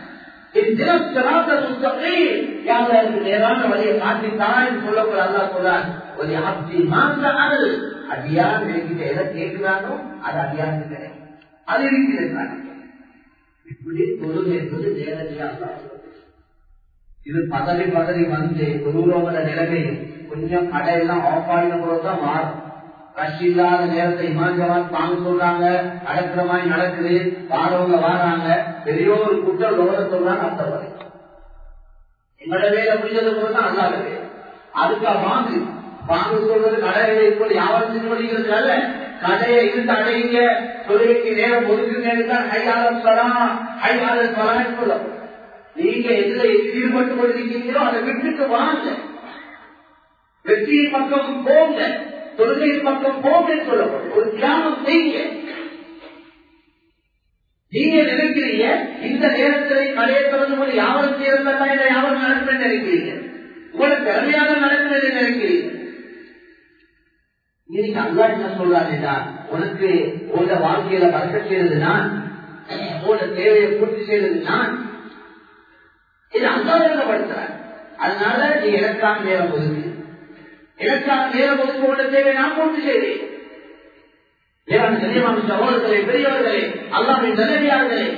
நேரான வழியை காட்டித்தான் சொல்லப்போது அல்லா சொல்றான் ஒரு அப்படி மாற்ற அனல் அடியான் என்கிட்ட எதை கேட்கிறானோ அது அடியானுக்கு கிடைக்கும் அது இருக்கிறது இப்படி தொழுகை என்பது நேரடியாக இது பதவி பதவி வந்து குருவோட நிலைமையும் கொஞ்சம் கடையெல்லாம் ஆஃப் ஆகின போதுதான் மாறும் ரஷ் இல்லாத நேரத்தை இமாஞ்சவான் தாங்க சொல்றாங்க நடக்கிற மாதிரி நடக்குது வாரவங்க வாராங்க பெரிய ஒரு குற்றம் லோக சொல்றாங்க அந்த வரை எங்களோட வேலை முடிஞ்சது போதுதான் அல்லாத வேலை அதுக்கா வாங்கு வாங்க சொல்றது கடையை இப்போது யாரும் செஞ்சு அல்ல கடையை இருந்து அடையுங்க தொழுகைக்கு நேரம் ஒதுக்குங்க ஹையாளர் சொல்லலாம் ஹையாளர் சொல்லலாம் சொல்லப்படும் நீங்க எதுல ஈடுபட்டு கொண்டிருக்கீங்களோ அதை விட்டுட்டு வாங்க வெற்றியின் பக்கம் போங்க தொழுகையின் பக்கம் போங்க சொல்லப்படும் ஒரு தியானம் செய்யுங்க நீங்க நினைக்கிறீங்க இந்த நேரத்தில் கடையை திறந்து போது யாவரும் சேர்ந்தா இல்லை யாவரும் நடக்கும் நினைக்கிறீங்க உங்களுக்கு திறமையாக நடக்கும் நினைக்கிறீங்க இன்னைக்கு அல்லா என்ன சொல்றாருன்னா உனக்கு உங்க வாழ்க்கையில வளர்க்க செய்யறது நான் உங்களோட தேவையை பூர்த்தி செய்யறது நான் இது அல்லாதப்படுத்துறார் அதனால நீ எனக்கான நேரம் ஒதுக்கு எனக்கான நேரம் ஒதுக்கோட தேவை நான் பூர்த்தி செய்தேன் கண்ணியமான சகோதரர்களே பெரியவர்களே அல்லாவின் நிலைமையாளர்களே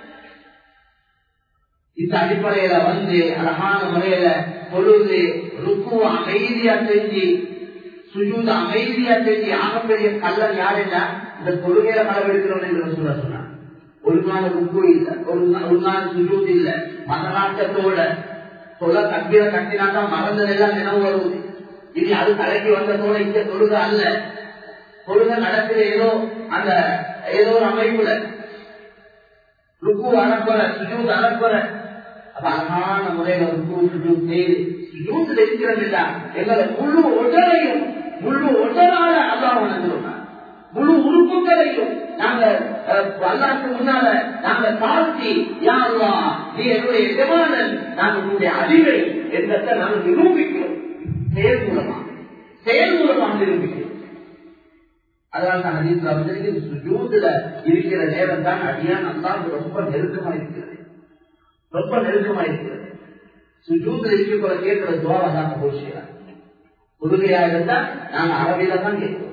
இந்த அடிப்படையில வந்து அழகான முறையில பொழுது ருக்கு அமைதியா செஞ்சு சுஜூத அமைதியா செஞ்சு ஆகப்பெரிய கல்லர் யாருன்னா இந்த தொழுகையில களவெடுக்கிறோம் என்று சொல்ல சொன்னார் ஒரு நாள் ருக்கு இல்ல ஒரு ஒரு நாள் சுஜூத் இல்ல மனநாட்டத்தோட சொல்ல கட்டில கட்டினாதான் மறந்ததெல்லாம் நினைவு வருவது இனி அது தலைக்கு வந்ததோட இங்க தொழுக அல்ல தொழுக நடக்கிற ஏதோ அந்த ஏதோ ஒரு அமைப்புல ருக்கு அறக்குற சுஜூத் அறக்குற அப்ப அழகான முறையில ருக்கு சுஜூத் செய்து சுஜூத்துல இருக்கிறது இல்ல எங்களை முழு உடலையும் முழு உடலால அல்லாஹ் வணங்குறோம் முழு உறுப்புகளையும் நாங்க அல்லாக்கு முன்னால நாங்க தாழ்த்தி யாருவா நீ என்னுடைய எஜமானன் நான் உன்னுடைய அறிவை என்பதை நாங்கள் நிரூபிக்கிறோம் செயல் மூலமா செயல் மூலமாக நிரூபிக்கிறோம் அதனால நான் ஹதீஸ்ல வந்திருக்கு சுஜூதுல இருக்கிற நேரம் தான் அடியான் அல்லாஹ் ரொம்ப நெருக்கமா இருக்கிறது ரொம்ப நெருக்கமா இருக்கிறது சுஜூதுல இருக்கிற கேட்கிற துவாவை தான் கபூல் செய்யறாங்க உறுதியா இருந்தா நாங்க அரபியில தான் கேட்கிறோம்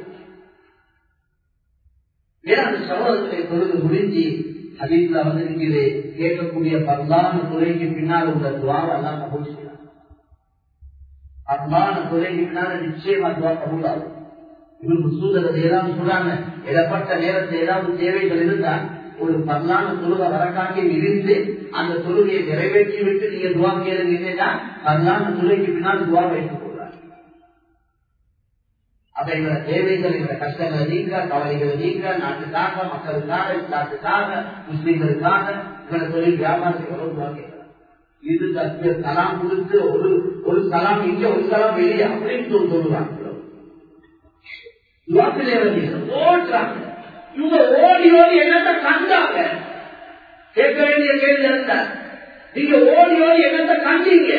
ஏன்னா அந்த சகோதரத்தை தொழுது முடிஞ்சு ஹதீஸ்ல வந்திருக்கிறது கேட்கக்கூடிய பல்லான துறைக்கு பின்னால் உள்ள துவாவை எல்லாம் கபூல் செய்யலாம் பல்லான துறைக்கு பின்னால நிச்சயமா துவா கபூல் ஆகும் இவருக்கு சூதரது ஏதாவது சொல்றாங்க இடப்பட்ட நேரத்தில் ஏதாவது தேவைகள் இருந்தால் ஒரு பல்லான தொழுகை வரக்காட்டி இருந்து அந்த தொழுகையை நிறைவேற்றி விட்டு நீங்க துவா கேளுங்கன்னா பல்லான தொழுகைக்கு பின்னால் துவா வைத்துக் கொள்றாங்க அப்ப இவர தேவைகள் இவர கஷ்டங்களை நீங்க கவலைகளை நீங்க நாட்டுக்காக மக்களுக்காக நாட்டுக்காக முஸ்லீம்களுக்காக இவரை தொழில் வியாபாரத்தை எவ்வளவு துவா கேட்கிறாங்க இது தத்து சலாம் கொடுத்து ஒரு ஒரு சலாம் இங்க ஒரு சலாம் வெளியே அப்படின்னு சொல்லுவாங்க ஓடுறாங்க இவங்க ஓடி ஓடி என்னத்தை கண்டாங்க கேட்க வேண்டிய கேள்வி இருந்தா நீங்க ஓடி ஓடி என்னத்தை கண்டீங்க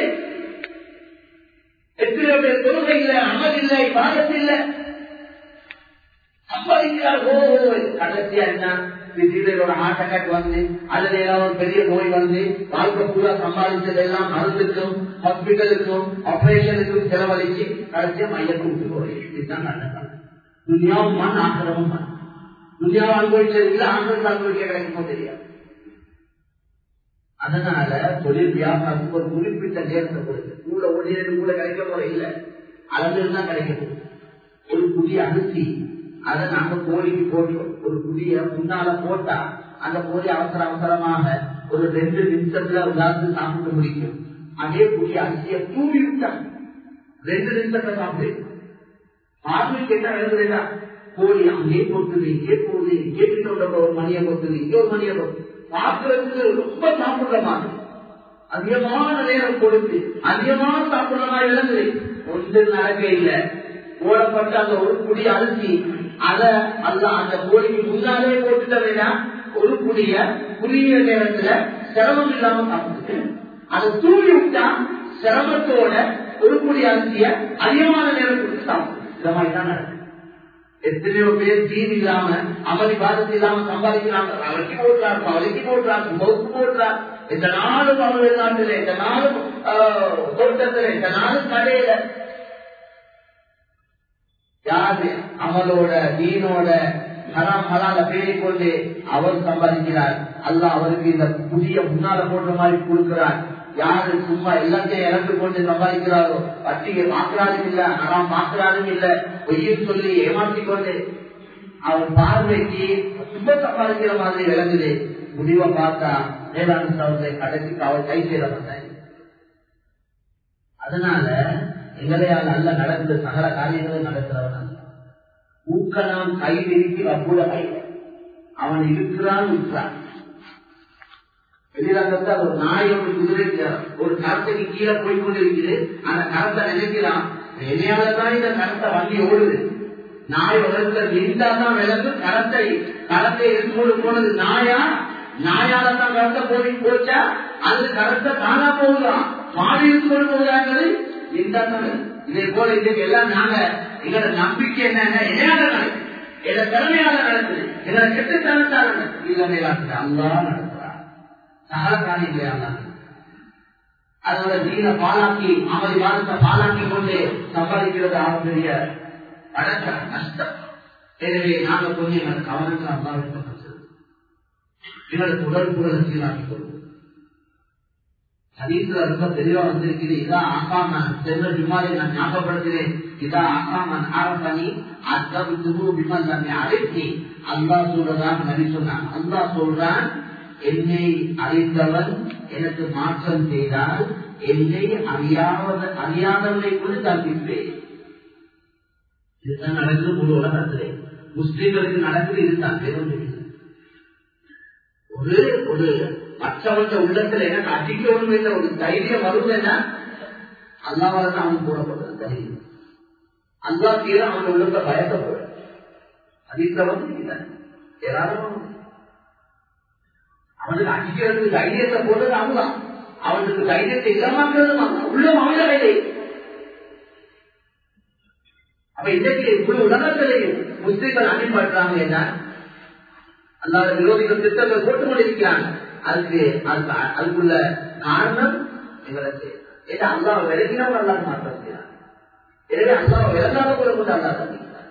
எத்தனை பேர் தொழுகை இல்லை அமல் இல்லை பாதத்து இல்லை சம்பாதிக்கிறார் ஓ கடைசியா என்ன திடீரோட ஹார்ட் அட்டாக் வந்து அதுல ஏதாவது ஒரு பெரிய நோய் வந்து வாழ்க்கை பூரா சம்பாதிச்சதெல்லாம் மருந்துக்கும் ஹாஸ்பிட்டலுக்கும் ஆபரேஷனுக்கும் செலவழிச்சு கடைசியா மையத்தை விட்டு போய் இதுதான் நடந்தாங்க துனியாவும் மண் ஆக்கிரமும் மண் துனியாவை அனுபவிச்சது இல்லை ஆங்கிலம் அனுபவிக்க கிடைக்குமோ தெரியாது அதனால தொழில் வியாபாரத்துக்கு ஒரு குறிப்பிட்ட நேரத்தை கொடுத்து கூட ஒளியில கூட கிடைக்க போற இல்ல அளவில் தான் கிடைக்கும் ஒரு புதிய அரிசி அதை நாங்க கோழிக்கு போட்டோம் ஒரு புதிய முன்னால போட்டா அந்த கோழி அவசர அவசரமாக ஒரு ரெண்டு நிமிஷத்துல உதாரணத்து சாப்பிட்டு முடிக்கும் அதே புதிய அரிசியை தூவி விட்டாங்க ரெண்டு நிமிஷத்துல சாப்பிட்டு ஆர்மிக்கு என்ன எழுதுறா கோழி அங்கே போட்டுது இங்கே போகுது இங்கே பின்னோட ஒரு மணியை போட்டுது இங்கே ஒரு மணியை போட்டு சாப்பிடுறதுக்கு ரொம்ப சாப்பிடுற மாதிரி அதிகமான நேரம் கொடுத்து அதிகமான சாப்பிடுற மாதிரி விளங்குது ஒன்று நடக்க இல்லை போடப்பட்ட அந்த ஒரு குடி அரிசி அத அல்ல அந்த கோழிக்கு முன்னாலே போட்டுட்டா ஒரு குடிய குறுகிய நேரத்துல சிரமம் இல்லாம சாப்பிடுது அதை தூவி விட்டா சிரமத்தோட ஒரு குடி அரிசிய அதிகமான நேரம் கொடுத்து சாப்பிடும் இந்த மாதிரி தான் நடக்குது எத்தனையோ பேர் தீன் இல்லாம அமளி பாதத்து இல்லாம சம்பாதிக்கிறாங்க அவளுக்கு போடுறாரு அவளுக்கு போடுறாரு சுமவுக்கு போடுறார் இந்த நாளும் அவங்க வெளிநாட்டுல இந்த நாளும் தோட்டத்துல இந்த நாளும் கடையில யாரு அமலோட தீனோட ஹராம் ஹலால பேரை கொண்டு அவர் சம்பாதிக்கிறார் அல்ல அவருக்கு இந்த புதிய முன்னால போன்ற மாதிரி கொடுக்கிறார் யாரு சும்மா எல்லாத்தையும் இறந்து கொண்டு சம்பாதிக்கிறாரோ வட்டியை மாக்குறாரும் இல்ல ஹராம் மாக்குறாரும் இல்ல பொய்யும் சொல்லி ஏமாற்றி கொண்டு அவர் பார்வைக்கு சும்மா சம்பாதிக்கிற மாதிரி விளங்குது முடிவை பார்த்தா வேளாண் சவுத்தை கடைசிக்கு அவர் கை செய்யப்பட்டார் அதனால எங்களையால் நல்ல நடந்த சகல காரியங்களும் நடக்கிறவன் ஊக்கலாம் கையில் இருக்கிற அப்புட கை அவன் இருக்கிறான் இருக்கிறான் வெளிரங்கத்தை ஒரு நாய் ஒரு குதிரை ஒரு கரத்துக்கு கீழே போய் கொண்டிருக்குது அந்த கரத்தை நினைக்கிறான் என்னையாலதான் இந்த கரத்தை வண்டி ஓடுது நாய் உலகத்துல நின்றாதான் விளக்கு கரத்தை கரத்தை எடுத்துக்கொண்டு போனது நாயா நாயால தான் கரத்தை போய் போச்சா அது கரத்தை காணா போகுதான் மாறி எடுத்துக்கொண்டு போகிறாங்கிறது இதே போல இதுக்கு எல்லாம் நாங்க எங்களோட நம்பிக்கை என்னன்னா என்னையால நடக்குது எங்க திறமையால நடக்குது எங்களை கெட்ட திறத்தால இல்ல மேலாட்டு அல்லா நடத்துறார் சகல காரியங்களே அதோட நீரை பாலாக்கி அமளி வாரத்தை பாலாக்கி கொண்டு சம்பாதிக்கிறது ஆகக்கூடிய வழக்க நஷ்டம் எனவே நாங்க கொஞ்சம் எங்கள் கவனத்தில் அல்லா வைப்பது எங்களுக்கு உடற்புகளை சீராக்கி கொள்வோம் ஹதீஸ்ல ரொம்ப தெளிவா வந்திருக்குது இதான் ஆகாமன் சென்ற ஜுமாரை நான் ஞாபகப்படுத்துகிறேன் இதான் ஆகாமன் ஆரம்பி அத்தம் துரு விமல் தன்னை அழைத்தி அல்லா சொல்றதான் நபி சொன்னான் அல்லா சொல்றான் என்னை அறிந்தவன் எனக்கு மாற்றம் செய்தால் என்னை அறியாத அறியாதவனை கூட தப்பிப்பேன் இதுதான் நடக்குது முழு உலகத்திலே முஸ்லீம்களுக்கு நடக்குது இதுதான் வேறு ஒரு ஒரு மற்றவங்க உள்ளத்துல எனக்கு அடிக்கணும் என்ற ஒரு தைரியம் வருதுன்னா அல்லாவால தான் அவன் போடப்படுறது தைரியம் அல்லா கீழே அவன் உள்ளத்துல பயத்தை போட அதிக வந்து ஏராளம் அவனுக்கு அடிக்கிறதுக்கு தைரியத்தை போடுறது அவன்தான் அவனுக்கு தைரியத்தை இல்லாமக்கிறது உள்ளம் அவன வேலை அப்ப இன்றைக்கு முழு உலகத்திலேயும் முஸ்லீம்கள் அனுப்பிடுறாங்க என்ன அல்லாத விரோதிகள் திட்டங்கள் போட்டுக் கொண்டிருக்கிறாங்க அதுக்கு அதுக்குள்ள காரணம் எங்களுக்கு ஏன்னா அல்லா விலகினவர் அல்லா மாற்றம் செய்யறாங்க எனவே அல்லா விலகாத கூட கொண்டு அல்லா தந்திக்கிறார்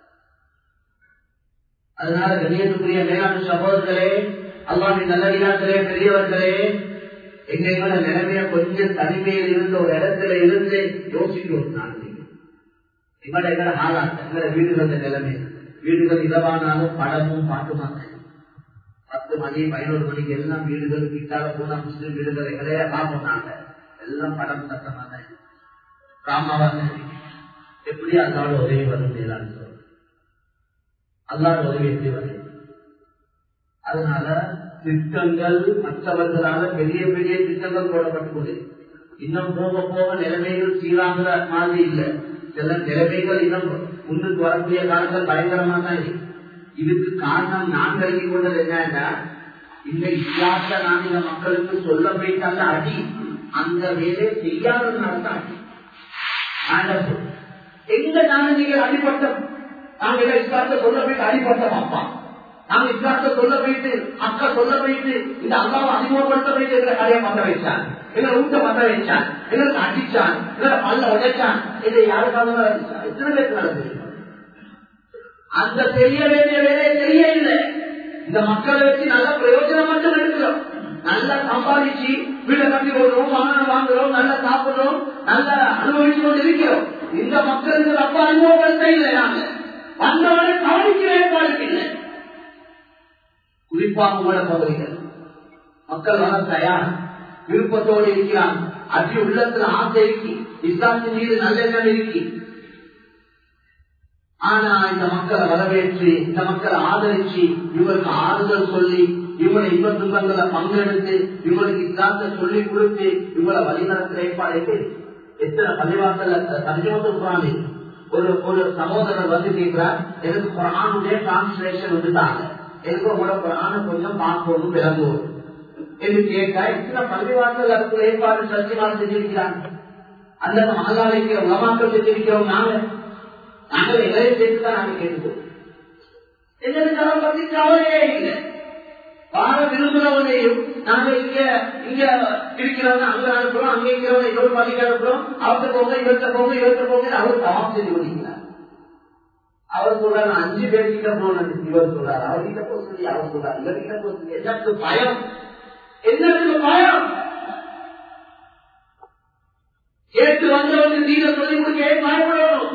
அதனால கணியத்துக்குரிய மேலாண் சகோதரர்களே அல்லாவின் நல்லடியார்களே பெரியவர்களே எங்களோட நிலைமைய கொஞ்சம் தனிமையில் இருந்த ஒரு இடத்துல இருந்து யோசிக்கணும் நான் எங்களோட எங்களோட ஆளாட்ட எங்களோட வீடுகள நிலைமை வீடுகள் இரவானாலும் படமும் பாட்டுமா பத்து மணி பதினோரு மணிக்கு எல்லாம் வீடுகள் கிட்டால போனா முஸ்லிம் வீடுகள் எங்களைய பார்ப்போம் நாங்க எல்லாம் படம் சத்தமாக ராமாவாக எப்படி அல்லாட உதவி வரும் மேலான்னு சொல்றோம் அல்லாட உதவி எப்படி வரும் அதனால திட்டங்கள் மற்றவர்களால பெரிய பெரிய திட்டங்கள் போடப்பட்டுள்ளது இன்னும் போக போக நிலைமைகள் சீராகிற மாதிரி இல்லை சில நிலைமைகள் இன்னும் முன்னுக்கு வரக்கூடிய காலங்கள் பயங்கரமா தான் இருக்கு இதுக்கு காரணம் நான் கருதி கொண்டது என்னன்னா இந்த இஸ்லாத்த நான் இந்த மக்களுக்கு சொல்ல போயிட்டு அந்த அடி அந்த வேலை செய்யாததுனால தான் அடி எங்க நாங்க நீங்கள் அடிபட்டோம் நாங்க இஸ்லாத்த சொல்ல போயிட்டு அடிபட்டோம் அப்பா நாங்க இஸ்லாத்த சொல்ல போயிட்டு அக்கா சொல்ல போயிட்டு இந்த அல்லாவை அறிமுகப்படுத்த போயிட்டு எங்களை கடையை மத்த வச்சான் எங்களை ஊட்ட மத்த வச்சான் எங்களுக்கு அடிச்சான் எங்களை பல்ல உடைச்சான் இதை யாருக்காக எத்தனை பேருக்கு நடந்தது அந்த தெரிய வேண்டிய வேலையை தெரிய இல்லை இந்த மக்களை வச்சு நல்ல பிரயோஜனம் மட்டும் எடுக்கிறோம் நல்லா சம்பாதிச்சு வீட்டை கட்டி போடுறோம் வாகனம் வாங்குறோம் நல்லா சாப்பிடுறோம் நல்லா அனுபவிச்சு கொண்டு இருக்கிறோம் இந்த மக்களுக்கு ரொம்ப அனுபவப்படுத்த இல்லை நாங்க வந்தவரை கவனிக்கிற ஏற்பாடு இல்லை குறிப்பாக உங்களோட பகுதிகள் மக்கள் வர தயார் விருப்பத்தோடு இருக்கிறான் அதி உள்ளத்துல ஆசை இருக்கு இஸ்லாத்தின் மீது நல்லெண்ணம் இருக்கு ஆனா இந்த மக்களை வரவேற்று இந்த மக்களை ஆதரிச்சு இவருக்கு ஆறுதல் சொல்லி இவங்களை இன்ப துன்பங்களை பங்கெடுத்து இவங்களுக்கு இஸ்லாத்தை சொல்லி கொடுத்து இவங்களை வழிநடத்துற ஏற்பாடு எத்தனை பள்ளிவாசல தர்ஜமத்து குரானி ஒரு ஒரு சகோதரர் வந்து கேட்கிறார் எனக்கு குரானுடைய டிரான்ஸ்லேஷன் வந்துட்டாங்க எனக்கு உங்களோட குரான கொஞ்சம் பார்க்கணும் விளங்குவோம் என்று கேட்க இத்தனை பள்ளிவாசல் அதுக்கு ஏற்பாடு சர்ச்சைவாள் செஞ்சிருக்கிறாங்க அந்த மகளால் இருக்கிற உலமாக்கள் செஞ்சிருக்கிறோம் நாங்க நாங்கள் எங்களையும் சேர்த்து தான் நாங்கள் கேட்டுக்கோம் எங்களுக்கு அதை பத்தி கவலையே இல்லை வாழ விரும்புறவனையும் நாங்க இங்க இங்க இருக்கிறவங்க அங்க அனுப்புறோம் அங்க இருக்கிறவங்க இன்னொரு பள்ளிக்கு அனுப்புறோம் அவர்கிட்ட போங்க இவர்கிட்ட போங்க இவர்கிட்ட போங்க அவர் தவம் செஞ்சு கொடுக்கிறார் அவர் சொல்றாரு நான் அஞ்சு பேர்கிட்ட போனது இவர் சொல்றாரு அவர்கிட்ட போக சொல்லி அவர் சொல்றாரு இவர்கிட்ட போக சொல்லி எல்லாத்துக்கு பயம் என்னத்துக்கு பயம் கேட்டு வந்தவர்கள் நீங்க சொல்லி கொடுக்க ஏன் பயப்படணும்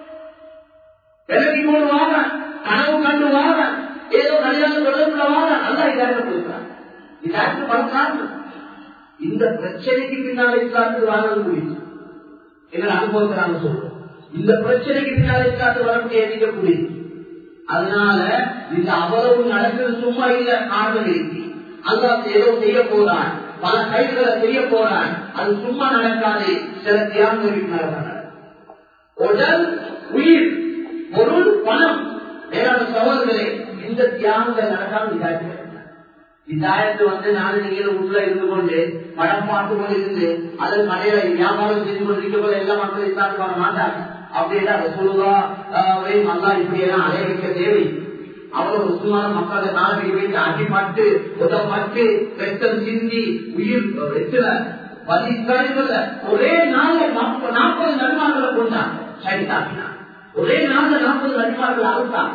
விலகி போடு வாங்க கனவு கண்டு வாங்க ஏதோ கல்யாணம் தொடர்புல வாங்க நல்லா இதாக கொடுக்குறாங்க இதாக பார்க்கலாம் இந்த பிரச்சனைக்கு பின்னால இஸ்லாத்து வாழணும் முடியும் எங்களை அனுபவத்தை நாங்க சொல்றோம் இந்த பிரச்சனைக்கு பின்னால இஸ்லாத்து வர முடியாது முடியும் அதனால இந்த அவ்வளவு நடக்கிறது சும்மா இல்ல காரணம் இருக்கு அல்லாஹ் ஏதோ செய்ய போறான் பல கைகளை செய்ய போறான் அது சும்மா நடக்காது சில தியாகங்களுக்கு நடக்காது உடல் உயிர் பொருள் பணம் வேறான சவால்களே இந்த தியாகங்கள் நடக்காம இதாச்சு இதாயத்து வந்து நானும் நீங்களும் உள்ள இருந்து கொண்டு படம் பார்த்து கொண்டு இருந்து அதன் கடையில வியாபாரம் செய்து கொண்டு இருக்க போல எல்லா மக்களும் இஸ்லாத்து வர மாட்டாங்க அப்படின்னா சொல்லுவா நல்லா இப்படி எல்லாம் அடைய வைக்க தேவை அவ்வளவு சுமார மக்களை நாளைக்கு வைத்து அடிப்பட்டு உதப்பட்டு ரத்தம் சிந்தி உயிர் வெற்றில பதிக்காரிகள் ஒரே நாள்ல நாற்பது நன்மார்களை கொண்டாங்க சரி தாக்கினான் ஒரே நாள்ல நாற்பது நன்மார்கள் அறுத்தாங்க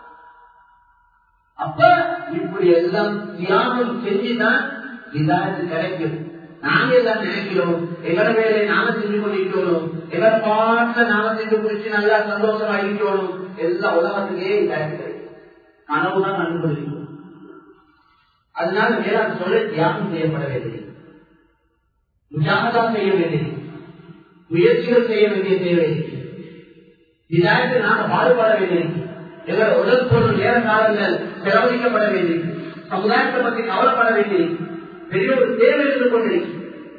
அப்ப இப்படி எல்லாம் தியானம் செஞ்சுதான் இதாச்சு கிடைக்கும் நாங்க எல்லாம் நினைக்கிறோம் எங்கட வேலை நாம செஞ்சு கொண்டிருக்கிறோம் எங்கட பாட்டுல நாம செஞ்சு குடிச்சு நல்லா சந்தோஷமா இருக்கிறோம் எல்லா உலகத்துக்கே இதாச்சு கனவுதான் கண்டுபிடிக்கும் அதனால வேளாண் சொல்ல தியாகம் செய்யப்பட வேண்டியது முஜாகதான் செய்ய வேண்டியது முயற்சிகள் செய்ய வேண்டிய தேவை இதாயத்தை நாம பாடுபட வேண்டியது எங்களோட உடல் பொருள் நேர காலங்கள் செலவழிக்கப்பட வேண்டியது சமுதாயத்தை பற்றி கவலைப்பட வேண்டியது பெரிய ஒரு தேவை இருந்து கொண்டிருக்கு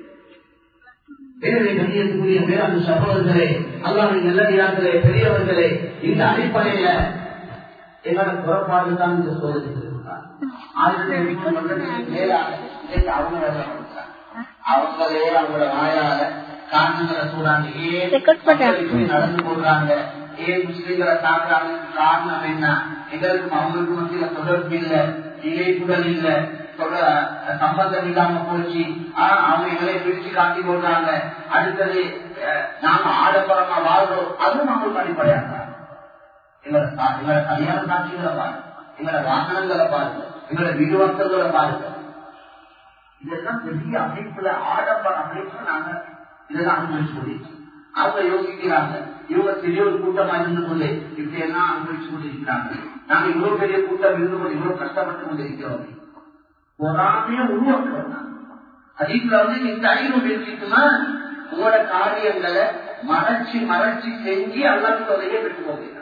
எனவே கண்ணியத்துக்குரிய மேலாண் சகோதரர்களே அல்லாவின் நல்லடியார்களே பெரியவர்களே இந்த அடிப்படையில எங்களோட புறப்பாடு தான் இந்த சோதனை அவங்களே அவங்களோட வாயால காரணங்களை சொல்றாங்க ஏன் நடந்து கொள்றாங்க ஏன் முஸ்லீம்களை தாக்குறாங்க காரணம் என்ன எங்களுக்கும் அவங்களுக்கும் மத்தியில தொடர்பு இல்லை இணைப்புகள் இல்லை சம்பந்தம் இல்லாம போச்சு ஆனா அவங்க எங்களை பிரிச்சு காட்டி கொள்றாங்க அடுத்தது நாம ஆடம்பரமா வாழ்றோம் அதுவும் அவங்களுக்கு அடிப்படையாக எங்களோட எங்களோட கல்யாண காட்சிகளை பாருங்க எங்களோட வாகனங்களை பாருங்க எங்களோட வீடு வசல்களை பாருங்க இதெல்லாம் பெரிய அமைப்புல ஆடம்பர அமைப்பு நாங்க இதெல்லாம் அனுபவிச்சு கொண்டிருக்கோம் அவங்க யோசிக்கிறாங்க இவங்க பெரிய ஒரு கூட்டமா இருந்து கொண்டு இப்படி எல்லாம் அனுபவிச்சு கொண்டிருக்கிறாங்க நாங்க இவ்வளவு பெரிய கூட்டம் இருந்து கொண்டு இவ்வளவு கஷ்டப்பட்டு கொண்டிருக்கிறோம் பொறாமைய உருவாக்குறோம் அதிகல வந்து இந்த அறிவு இருக்குன்னா உங்களோட காரியங்களை மறைச்சு மறைச்சு செஞ்சு அல்லாத்து தொகையை பெற்று போகிறார்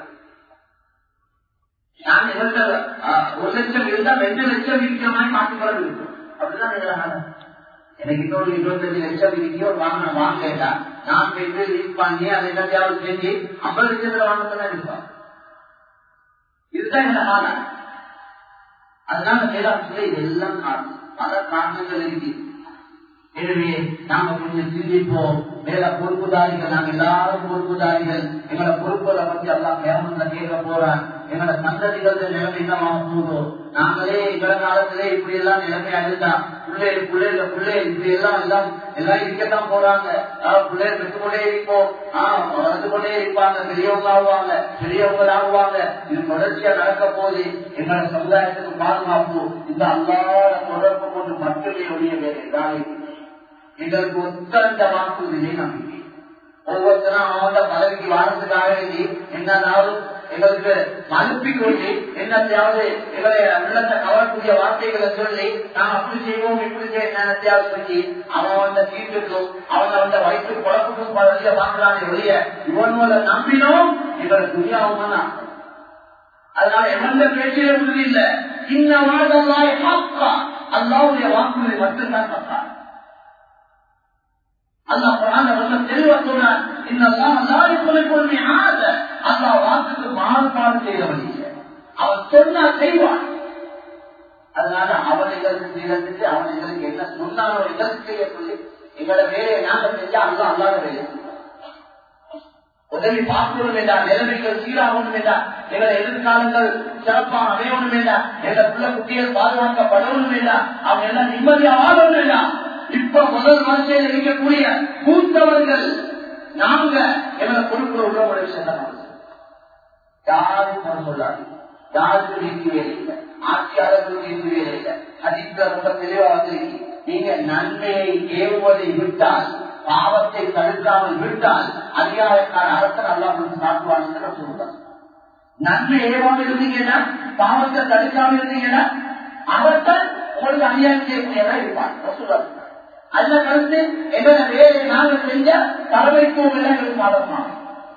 நான் இவங்க ஒரு லட்சம் இருந்தா ரெண்டு லட்சம் இருக்கிற மாதிரி மாற்றிக்கொள்ள இருக்கும் அப்படிதான் நிகழாங்க எனக்கு இன்னொரு இருபத்தஞ்சு லட்சம் இருக்கோ ஒரு வாங்கின வாங்கட்டா நான் போயிட்டு லீஸ் பண்ணி அதை என்னத்தையாவது செஞ்சு ஐம்பது லட்சத்துல வாங்கத்தான் இருப்பான் இதுதான் என்ன ஆனா அதனால மேலாட்சியில இதெல்லாம் காரணம் பல காரணங்கள் இருக்கு எனவே நாம கொஞ்சம் சிந்திப்போம் மேல பொறுப்புதாரிகள் நாங்க எல்லாரும் பொறுப்புதாரிகள் எங்களோட பொறுப்புகளை பத்தி எல்லாம் கேமத்துல கேட்க போறான் எங்களோட சந்ததிகள் நிலைமை தான் போதும் நாங்களே எங்கள காலத்திலே இப்படி எல்லாம் நிலைமை அழுதா பிள்ளைகள் பிள்ளைகள் பிள்ளைகள் இப்படி எல்லாம் எல்லாம் எல்லாம் இருக்கத்தான் போறாங்க பிள்ளைகள் பெற்றுக்கொண்டே இருப்போம் ஆஹ் வளர்ந்து கொண்டே இருப்பாங்க பெரியவங்க ஆகுவாங்க பெரியவங்க ஆகுவாங்க இது தொடர்ச்சியா நடக்க போது எங்களோட சமுதாயத்துக்கு பாதுகாப்பு இந்த அல்லாத தொடர்பு கொண்டு மட்டுமே ஒழிய வேறு ஏதாவது எங்களுக்கு ஒத்தந்த வாக்குறுதியை நம்பிக்கை ஒவ்வொருத்தரும் அவங்கள பதவிக்கு வாழ்றதுக்காக வேண்டி என்னன்னாலும் எங்களுக்கு அனுப்பி கொண்டு என்னத்தையாவது எங்களை உள்ளத்தை கவரக்கூடிய வார்த்தைகளை சொல்லி நாம் அப்படி செய்வோம் இப்படி செய்ய என்னத்தையாவது சொல்லி அவன் வந்த சீட்டுக்கும் அவங்க வந்த வயிற்று குழப்பத்துக்கும் பதவியை வாங்குறானே ஒழிய இவனோட நம்பினோம் இவரை துணியாவும் தான் அதனால எவந்த பேச்சிலே உறுதி இல்லை இந்த வாழ்ந்தாய் அல்லாவுடைய வாக்குறுதி மட்டும்தான் தப்பான் அல்லா குரான் ரொம்ப தெளிவா சொல்றான் இன்னெல்லாம் எல்லாரும் பொறுமை ஆக அல்லா வாக்குக்கு மாறுபாடு செய்யறவன் இல்லை அவன் சொன்னா செய்வான் அதனால அவன் எங்களுக்கு செய்யறதுக்கு அவன் எங்களுக்கு என்ன சொன்னாலும் எங்களுக்கு செய்ய சொல்லி எங்களோட வேலையை நாங்க செஞ்சா அல்லா அல்லாத வேலையை உதவி பார்க்கணும் வேண்டாம் நிலைமைகள் சீராகணும் வேண்டாம் எங்களை எதிர்காலங்கள் சிறப்பாக அமையணும் வேண்டாம் எங்க பிள்ளை குட்டிகள் பாதுகாக்கப்படணும் வேண்டாம் அவங்க எல்லாம் நிம்மதியாக வாழணும் வேண்டாம் இப்ப முதல் வரிசையில் இருக்கக்கூடிய மூத்தவர்கள் நாங்க எங்களை கொடுக்கிற உள்ளவங்களோட விஷயம் யாரும் சொல்லாது யாருக்கு நீக்கவே இல்லை ஆட்சியாளர்களுக்கு நீக்கவே இல்லை அதிக ரொம்ப தெளிவாக வந்திருக்கு நீங்க நன்மையை ஏவுவதை விட்டால் பாவத்தை தடுக்காமல் விட்டால் அதிகாரக்கான அரசர் அல்லா சாட்டுவாங்க சொல்லுவாங்க நன்மை ஏவாம இருந்தீங்கன்னா பாவத்தை தடுக்காம இருந்தீங்கன்னா அவர்கள் உங்களுக்கு அநியாயம் செய்யக்கூடியவராக இருப்பாங்க சொல்லுவாங்க அந்த கருத்து எங்களை வேலை நாங்கள் செஞ்ச தலைமைத்துவம் எல்லாம் எங்களுக்கு சாதகமாக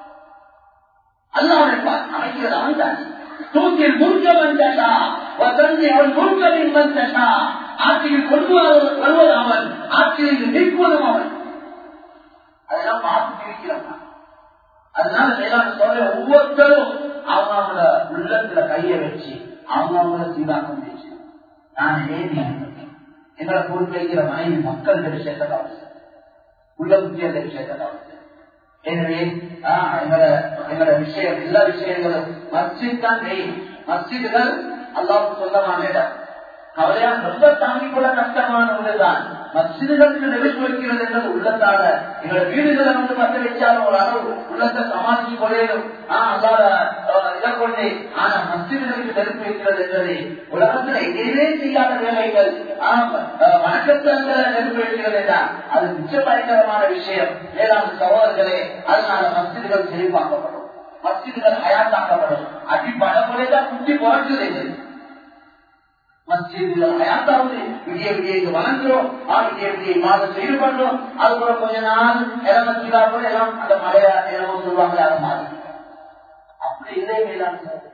அல்லாஹ் இருப்பார் அமைக்கிறது அவன் தான் தூக்கில் மூர்க்கவன் தஷா தந்தை அவன் மூர்க்கவின் வன் தஷா ஆட்சியில் கொண்டு வருவது அவன் ஆட்சியில் நிற்பதும் அவன் அதெல்லாம் பார்த்து இருக்கிறான் அதனால மேலான சொல்ற ஒவ்வொருத்தரும் அவங்க அவங்களோட உள்ளத்துல கைய வச்சு அவங்க அவங்கள சீராக்கம் செஞ்சு நான் ஏறி எங்களை பொறுத்து வைக்கிற மனைவி மக்கள் விஷயத்தை அவசியம் உள்ள புத்திய விஷயத்தை அவசியம் எனவே எங்களோட எங்களோட விஷயம் எல்லா விஷயங்களும் மஸ்ஜித் தான் மெயின் மஸ்ஜிதுகள் அல்லாவுக்கு சொந்தமான இடம் கவலையா ரொம்ப தாங்கிக் கொள்ள கஷ்டமான ஒன்றுதான் மசிதுகளுக்கு நெருப்பு வைக்கிறது என்றது உள்ளத்தால எங்களோட வீடுகளை வந்து பத்த வச்சாலும் ஒரு அளவு உள்ளத்தை சமாளிச்சு கொள்ளையும் ஆஹ் அல்லாத இதை கொண்டே ஆனா மசிதுகளுக்கு நெருப்பு வைக்கிறது என்றது உலகத்துல எங்கேயுமே செய்யாத வேலைகள் வணக்கத்தங்களை நெருப்பு வைக்கிறது என்றால் அது மிச்ச பயங்கரமான விஷயம் வேளாண் சகோதரர்களே அதனால மசிதுகள் செழிப்பாக்கப்படும் மசிதுகள் அயாத்தாக்கப்படும் அடி படமுறைதான் குட்டி பிறக்குது மஸ்ஜிதுகள் ஹயாத்தாவது விடிய விடிய இங்க வணங்குறோம் ஆ விடிய விடிய மாதம் செய்து பண்றோம் அது கூட கொஞ்ச நாள் இடம் மஸ்ஜிதா கூட எல்லாம் அந்த மலையா இடமும் சொல்லுவாங்க அதை மாறி அப்படி இல்லை மேலாண்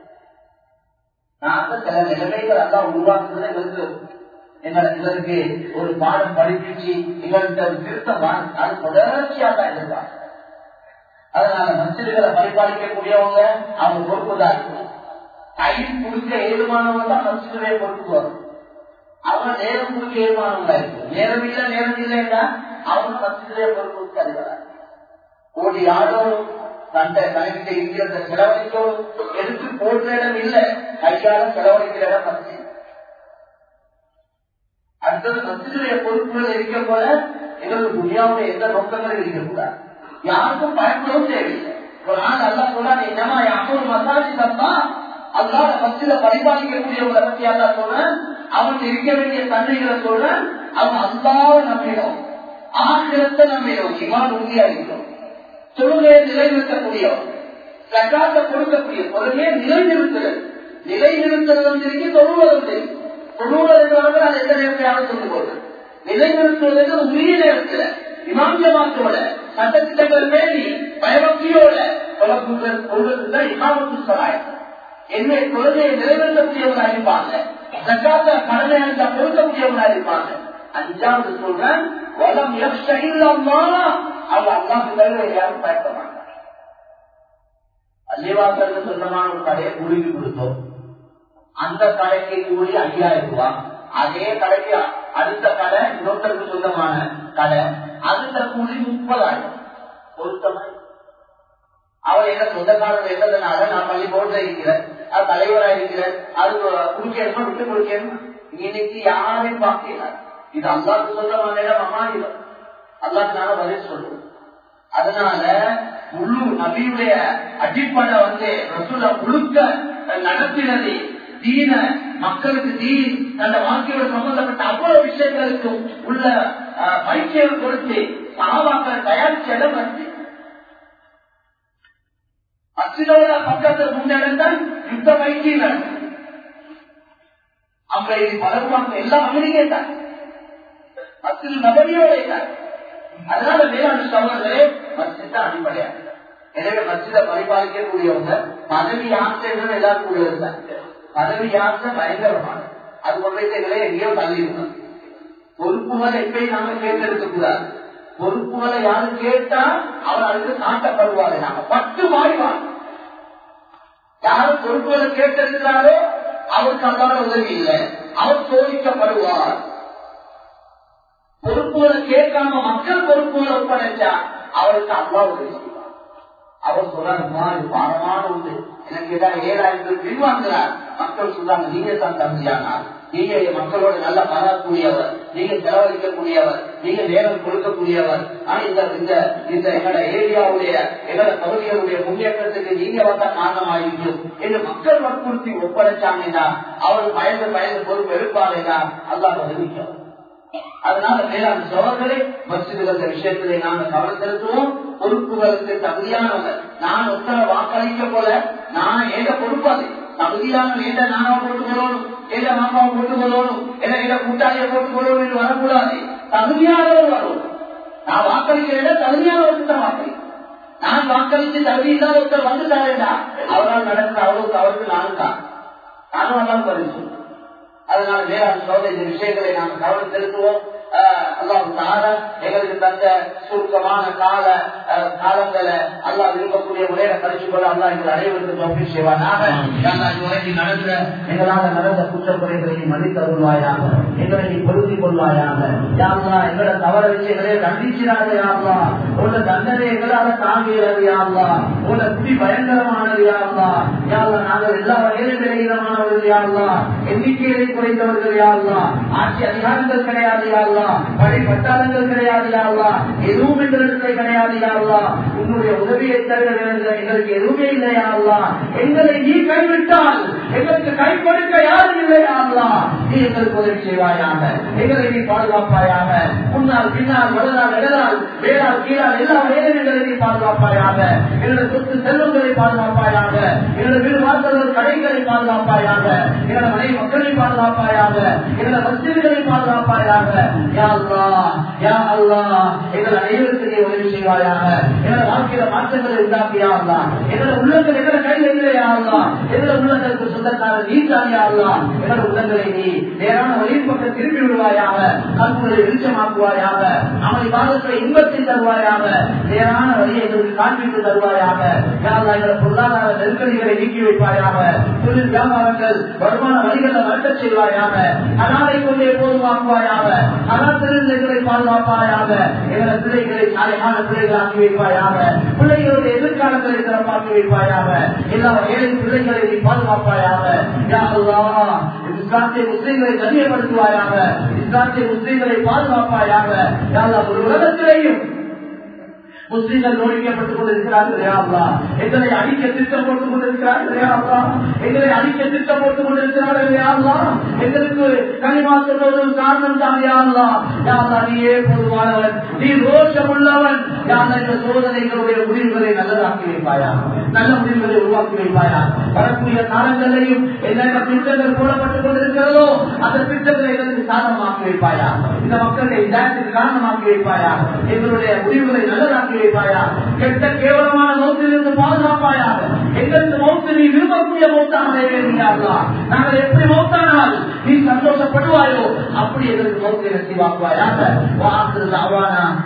நாங்க சில நிலைமைகள் எல்லாம் உருவாக்குறதை எங்களுக்கு எங்களை எங்களுக்கு ஒரு பாடம் படிப்பிச்சு எங்கள்கிட்ட திருத்தம் அது தொடர்ச்சியா தான் இருப்பாங்க அதனால மசிதிகளை பரிபாலிக்கக்கூடியவங்க அவங்க பொறுப்புதான் இருக்கும் டைம் கொடுக்க ஏதுமானவங்க தான் மசிதிலே பொறுப்பு வரும் அவங்க நேரம் கொடுக்க ஏதுமானவங்களா இருக்கும் நேரம் இல்ல நேரம் இல்லைன்னா அவங்க மசிதிலே பொறுப்பு அறிவாங்க ஓடி ஆடோடும் தண்டை கணக்கிட்ட இருக்கிறத செலவழிக்கோடும் எடுத்து போடுற இடம் இல்ல கையால செலவழிக்கிற இடம் மசித் அடுத்தது மசிதுடைய பொறுப்புகள் இருக்க போல எங்களுக்கு துணியாவுடைய எந்த நோக்கங்களும் இருக்கக்கூடாது யாருக்கும் பயப்படவும் தேவையில்லை ஒரு நாள் நல்லா சொல்றா நீ என்னமா யாரும் மசாஜி தப்பா அல்லாத மசித பரிபாலிக்கக்கூடியவங்களை பத்தி அல்லா சொல்றேன் அவன் இருக்க வேண்டிய தன்மைகளை சொல்றேன் அவன் அல்லாத நம்பிடும் ஆசிரத்தை நம்பிடும் இமான் உறுதியா இருக்கிறோம் தொழுகையை நிலைநிறுத்தக்கூடியவன் சக்காத்தை கொடுக்கக்கூடிய தொழுகையை நிலைநிறுத்துறது நிலைநிறுத்துறது வந்து இருக்கு தொழுவது வந்து தொழுவது என்றவர்கள் அது எந்த நேரத்தையாவது சொல்லி போடுறது நிலைநிறுத்துவதற்கு உரிய நேரத்துல இமாஞ்சமாத்தோட சட்டத்திட்டங்கள் பேணி பயபக்தியோட கொள்வதுதான் இமாமத்து சகாயம் என்னை கொள்கையை நிறைவேற்றக்கூடியவர்களாக இருப்பாங்க சக்காத்த கடனை அளித்த கொடுக்கக்கூடியவர்களாக இருப்பாங்க அஞ்சாவது சொல்றேன் வளம் எஃப்மா அவங்க அல்லாஹ் தவிர யாரும் பயப்பட மாட்டாங்க அள்ளிவாசலுக்கு சொந்தமான ஒரு கடையை குழுவி கொடுத்தோம் அந்த கடைக்கு கூலி ஐயாயிரம் ரூபாய் அதே கடைக்கு அடுத்த கடை இன்னொருத்தருக்கு சொந்தமான கடை அடுத்த கூலி முப்பதாயிரம் பொருத்தமாய் அவர் என்ன சொந்தக்காரர் இருந்ததுனால நான் பள்ளி போட்டு இருக்கிறேன் அது தலைவரா இருக்கிறேன் அது குடிக்கணுமா விட்டு கொடுக்கணும் இன்னைக்கு யாரையும் பார்க்கல இது அல்லாக்கு சொந்தமான இடம் அம்மாயிரம் அல்லாக்கு நாங்க பதில் சொல்லுவோம் அதனால முழு நபியுடைய அடிப்படை வந்து ரசூல முழுக்க நடத்தினது தீன மக்களுக்கு தீன் தந்த வாழ்க்கையோட சம்பந்தப்பட்ட அவ்வளவு விஷயங்களுக்கும் உள்ள பயிற்சியை கொடுத்து சகாபாக்களை தயாரிச்ச இடம் வந்து அச்சிலோட பக்கத்தில் முன்னெடுத்தால் யுத்த பயிற்சி நடக்கும் அம்பைதி பலருமாங்க எல்லாம் அமெரிக்கே தான் அச்சில் நபரியோட தான் அதனால வேளாண் சகோதரே மஸ்ஜித் அடிப்படையா எனவே மஸ்ஜித பரிபாலிக்கக்கூடியவங்க பதவி ஆசைகள் எல்லாரும் கூடியது தான் பதவி ஆசை பயங்கரமான அது கொள்ளைகளை எங்கேயோ தள்ளிடுவோம் பொறுப்புகளை எப்பயும் நாம கேட்டெடுக்க கூடாது பொறுப்புகளை யாரு கேட்டா அவர் அதுக்கு காட்டப்படுவாரு நாம பட்டு மாறிவார் யாரு பொறுப்புகளை கேட்டிருக்கிறாரோ அவருக்கு அல்லாத உதவி இல்லை அவர் சோதிக்கப்படுவார் பொறுப்புகளை கேட்காம மக்கள் பொறுப்புகளை ஒப்படைச்சா அவருக்கு அல்லா உதவி செய்வார் அவர் சொல்றாருமா இது பாரமான உண்டு எனக்கு ஏதாவது ஏழாயிரம் பின்வாங்குறார் மக்கள் சொல்றாங்க நீங்க தான் தகுதியானார் நீங்க மக்களோட நல்ல பழகக்கூடியவர் நீங்க செலவழிக்கக்கூடியவர் நீங்க நேரம் கொடுக்கக்கூடியவர் ஆனா இந்த இந்த இந்த எங்களோட ஏரியாவுடைய எங்களோட பகுதிகளுடைய முன்னேற்றத்துக்கு நீங்க வந்த காரணமாயிருக்கும் என்று மக்கள் வற்புறுத்தி ஒப்படைச்சாங்கன்னா அவர் பயந்து பயந்து பொறுப்பு எடுப்பாருன்னா அல்லாஹ் அறிவிக்கும் அதனால மேலாண் சோழர்களே மசிதுகள் விஷயத்திலே நாங்கள் கவனம் செலுத்துவோம் பொறுப்புகளுக்கு தகுதியானவங்க நான் உத்தர வாக்களிக்க போல நான் ஏத பொறுப்பாது தகுதியான ஏத நானா போட்டுக் கொள்ளணும் ஏத மாமாவை போட்டுக் கொள்ளணும் என ஏத கூட்டாளியை போட்டுக் கொள்ளணும் என்று வரக்கூடாது தகுதியானவர் வரும் நான் வாக்களிக்கிறேன் தகுதியானவருக்கு தான் வாக்களி நான் வாக்களித்து தகுதி இல்லாத ஒருத்தர் வந்துட்டாரேடா அவரால் நடக்கிற அவருக்கு அவருக்கு நானும் தான் நானும் அதான் பரிசு அதனால வேளாண் சோதனை இந்த விஷயங்களை நாம் கவனம் செலுத்துவோம் அல்லாஹ் எங்களுக்கு தந்த சுருக்கமான கால காலங்களை அல்லாஹ் விரும்பக்கூடிய முறையில கழிச்சு கொள்ள அல்லா எங்கள் அனைவருக்கு தொப்பி செய்வானாக இதுவரைக்கும் நடந்த எங்களால் நடந்த குற்றக்குறைகளை நீ மன்னித்து அருள்வாயாக எங்களை நீ பொருத்தி கொள்வாயாக யாருலா எங்களை தவற விஷயங்களே கண்டிக்கிறாரு யாருலா உள்ள தண்டனை எங்களால தாங்குகிறது யாருலா உள்ள குடி பயங்கரமானது யாருலா யாருலா நாங்கள் எல்லா வகையிலும் விளைகிறமானவர்கள் யாருலா எண்ணிக்கையை குறைந்தவர்கள் யாருலா ஆட்சி அதிகாரங்கள் கிடையாது யாருலா படை பட்டாளங்கள் கிடையாது யாருலா எதுவும் எங்களுக்கு கிடையாது யாருலா உன்னுடைய உதவியை தவிர எங்களுக்கு எதுவுமே இல்லை யாருலா எங்களை நீ கைவிட்டால் எங்களுக்கு கை கொடுக்க யாரும் இல்லை யாருலா நீ எங்களுக்கு உதவி செய்வாயாக எங்களை நீ பாதுகாப்பாயாக முன்னால் பின்னால் வலதால் இடதால் வேளால் கீழால் எல்லா வகையிலும் எங்களை நீ பாதுகாப்பாயாக எங்களது சொத்து செல்வங்களை பாதுகாப்பாயாக எங்களது வீடு வாசல்கள் கடைகளை பாதுகாப்பாயாக எங்களது மனை மக்களை பாதுகாப்பாயாக எங்களது மசிதிகளை பாதுகாப்பாயாக யா அல்லாஹ் யா அல்லாஹ் எங்கள் அனைவருக்கு நீ உதவி செய்வாயாக எங்களது வாழ்க்கையில மாற்றங்களை உண்டாக்கியா அல்லா எங்களது உள்ளங்கள் எங்களை கையில் இல்லையா அல்லா எங்களது உள்ளங்களுக்கு சொந்தக்காரர் நீ தானியா அல்லா எங்களது உள்ளங்களை நீ நேரான வழியின் பக்கம் திருப்பி விடுவாயாக கல்முறை வெளிச்சமாக்குவாயாக அவனை பாதத்தை இன்பத்தை தருவாயாக நேரான வழியை எங்களுக்கு காண்பித்து தருவாயாக யாரா எங்கள் பொருளாதார நெருக்கடிகளை நீக்கி வைப்பாயாக தொழில் வியாபாரங்கள் வருமான வழிகளை வளர்க்கச் செய்வாயாக அனாதை கொண்டே போதுமாக்குவாயாக அனாத்திலிருந்து எங்களை பாதுகாப்பாயாக எங்களது பிள்ளைகளை சாலையான பிள்ளைகள் ஆக்கி வைப்பாயாக பிள்ளைகளுடைய எதிர்காலங்களை சிறப்பாக்கி வைப்பாயாக எல்லா ஏழை பிள்ளைகளை நீ பாதுகாப்பாயாக யா அல்லாஹ் இஸ்லாத்திய முஸ்லீம்களை கண்ணியப்படுத்துவாயாக இஸ்லாத்திய முஸ்லீம்களை பாதுகாப்பாயாக யா அல்லாஹ் ஒரு உலகத்திலேயும் முஸ்லீம்கள் நோடிக்கப்பட்டுக் கொண்டிருக்கிறார்கள் யாருலா எங்களை அடிக்க திட்டம் போட்டுக் கொண்டிருக்கிறார்கள் யாருலா எங்களை அடிக்க திட்டம் போட்டுக் கொண்டிருக்கிறார்கள் யாருலா எங்களுக்கு கனிமா சொல்வது காரணம் தான் யாருலா யாருலா நீயே பொதுவானவன் நீ ரோஷம் உள்ளவன் யாரா இந்த சோதனைகளுடைய முடிவுகளை நல்லதாக்கி வைப்பாயா நல்ல முடிவுகளை உருவாக்கி வைப்பாயா வரக்கூடிய காலங்களையும் என்னென்ன திட்டங்கள் போடப்பட்டுக் கொண்டிருக்கிறதோ அந்த திட்டங்களை எங்களுக்கு சாதகமாக்கி வைப்பாயா இந்த மக்களை இதாயத்துக்கு காரணமாக்கி வைப்பாயா எங்களுடைய முடிவுகளை நல்லதாக்கி வைப்பாயா கெட்ட கேவலமான நோக்கிலிருந்து பாதுகாப்பாயாக எங்களுக்கு மௌத்து நீ விரும்பக்கூடிய மௌத்தாக இருக்கிறார்களா நாங்கள் எப்படி மௌத்தானால் நீ சந்தோஷப்படுவாயோ அப்படி எங்களுக்கு மௌத்தை நசிவாக்குவாயாக வாக்குறது அவானா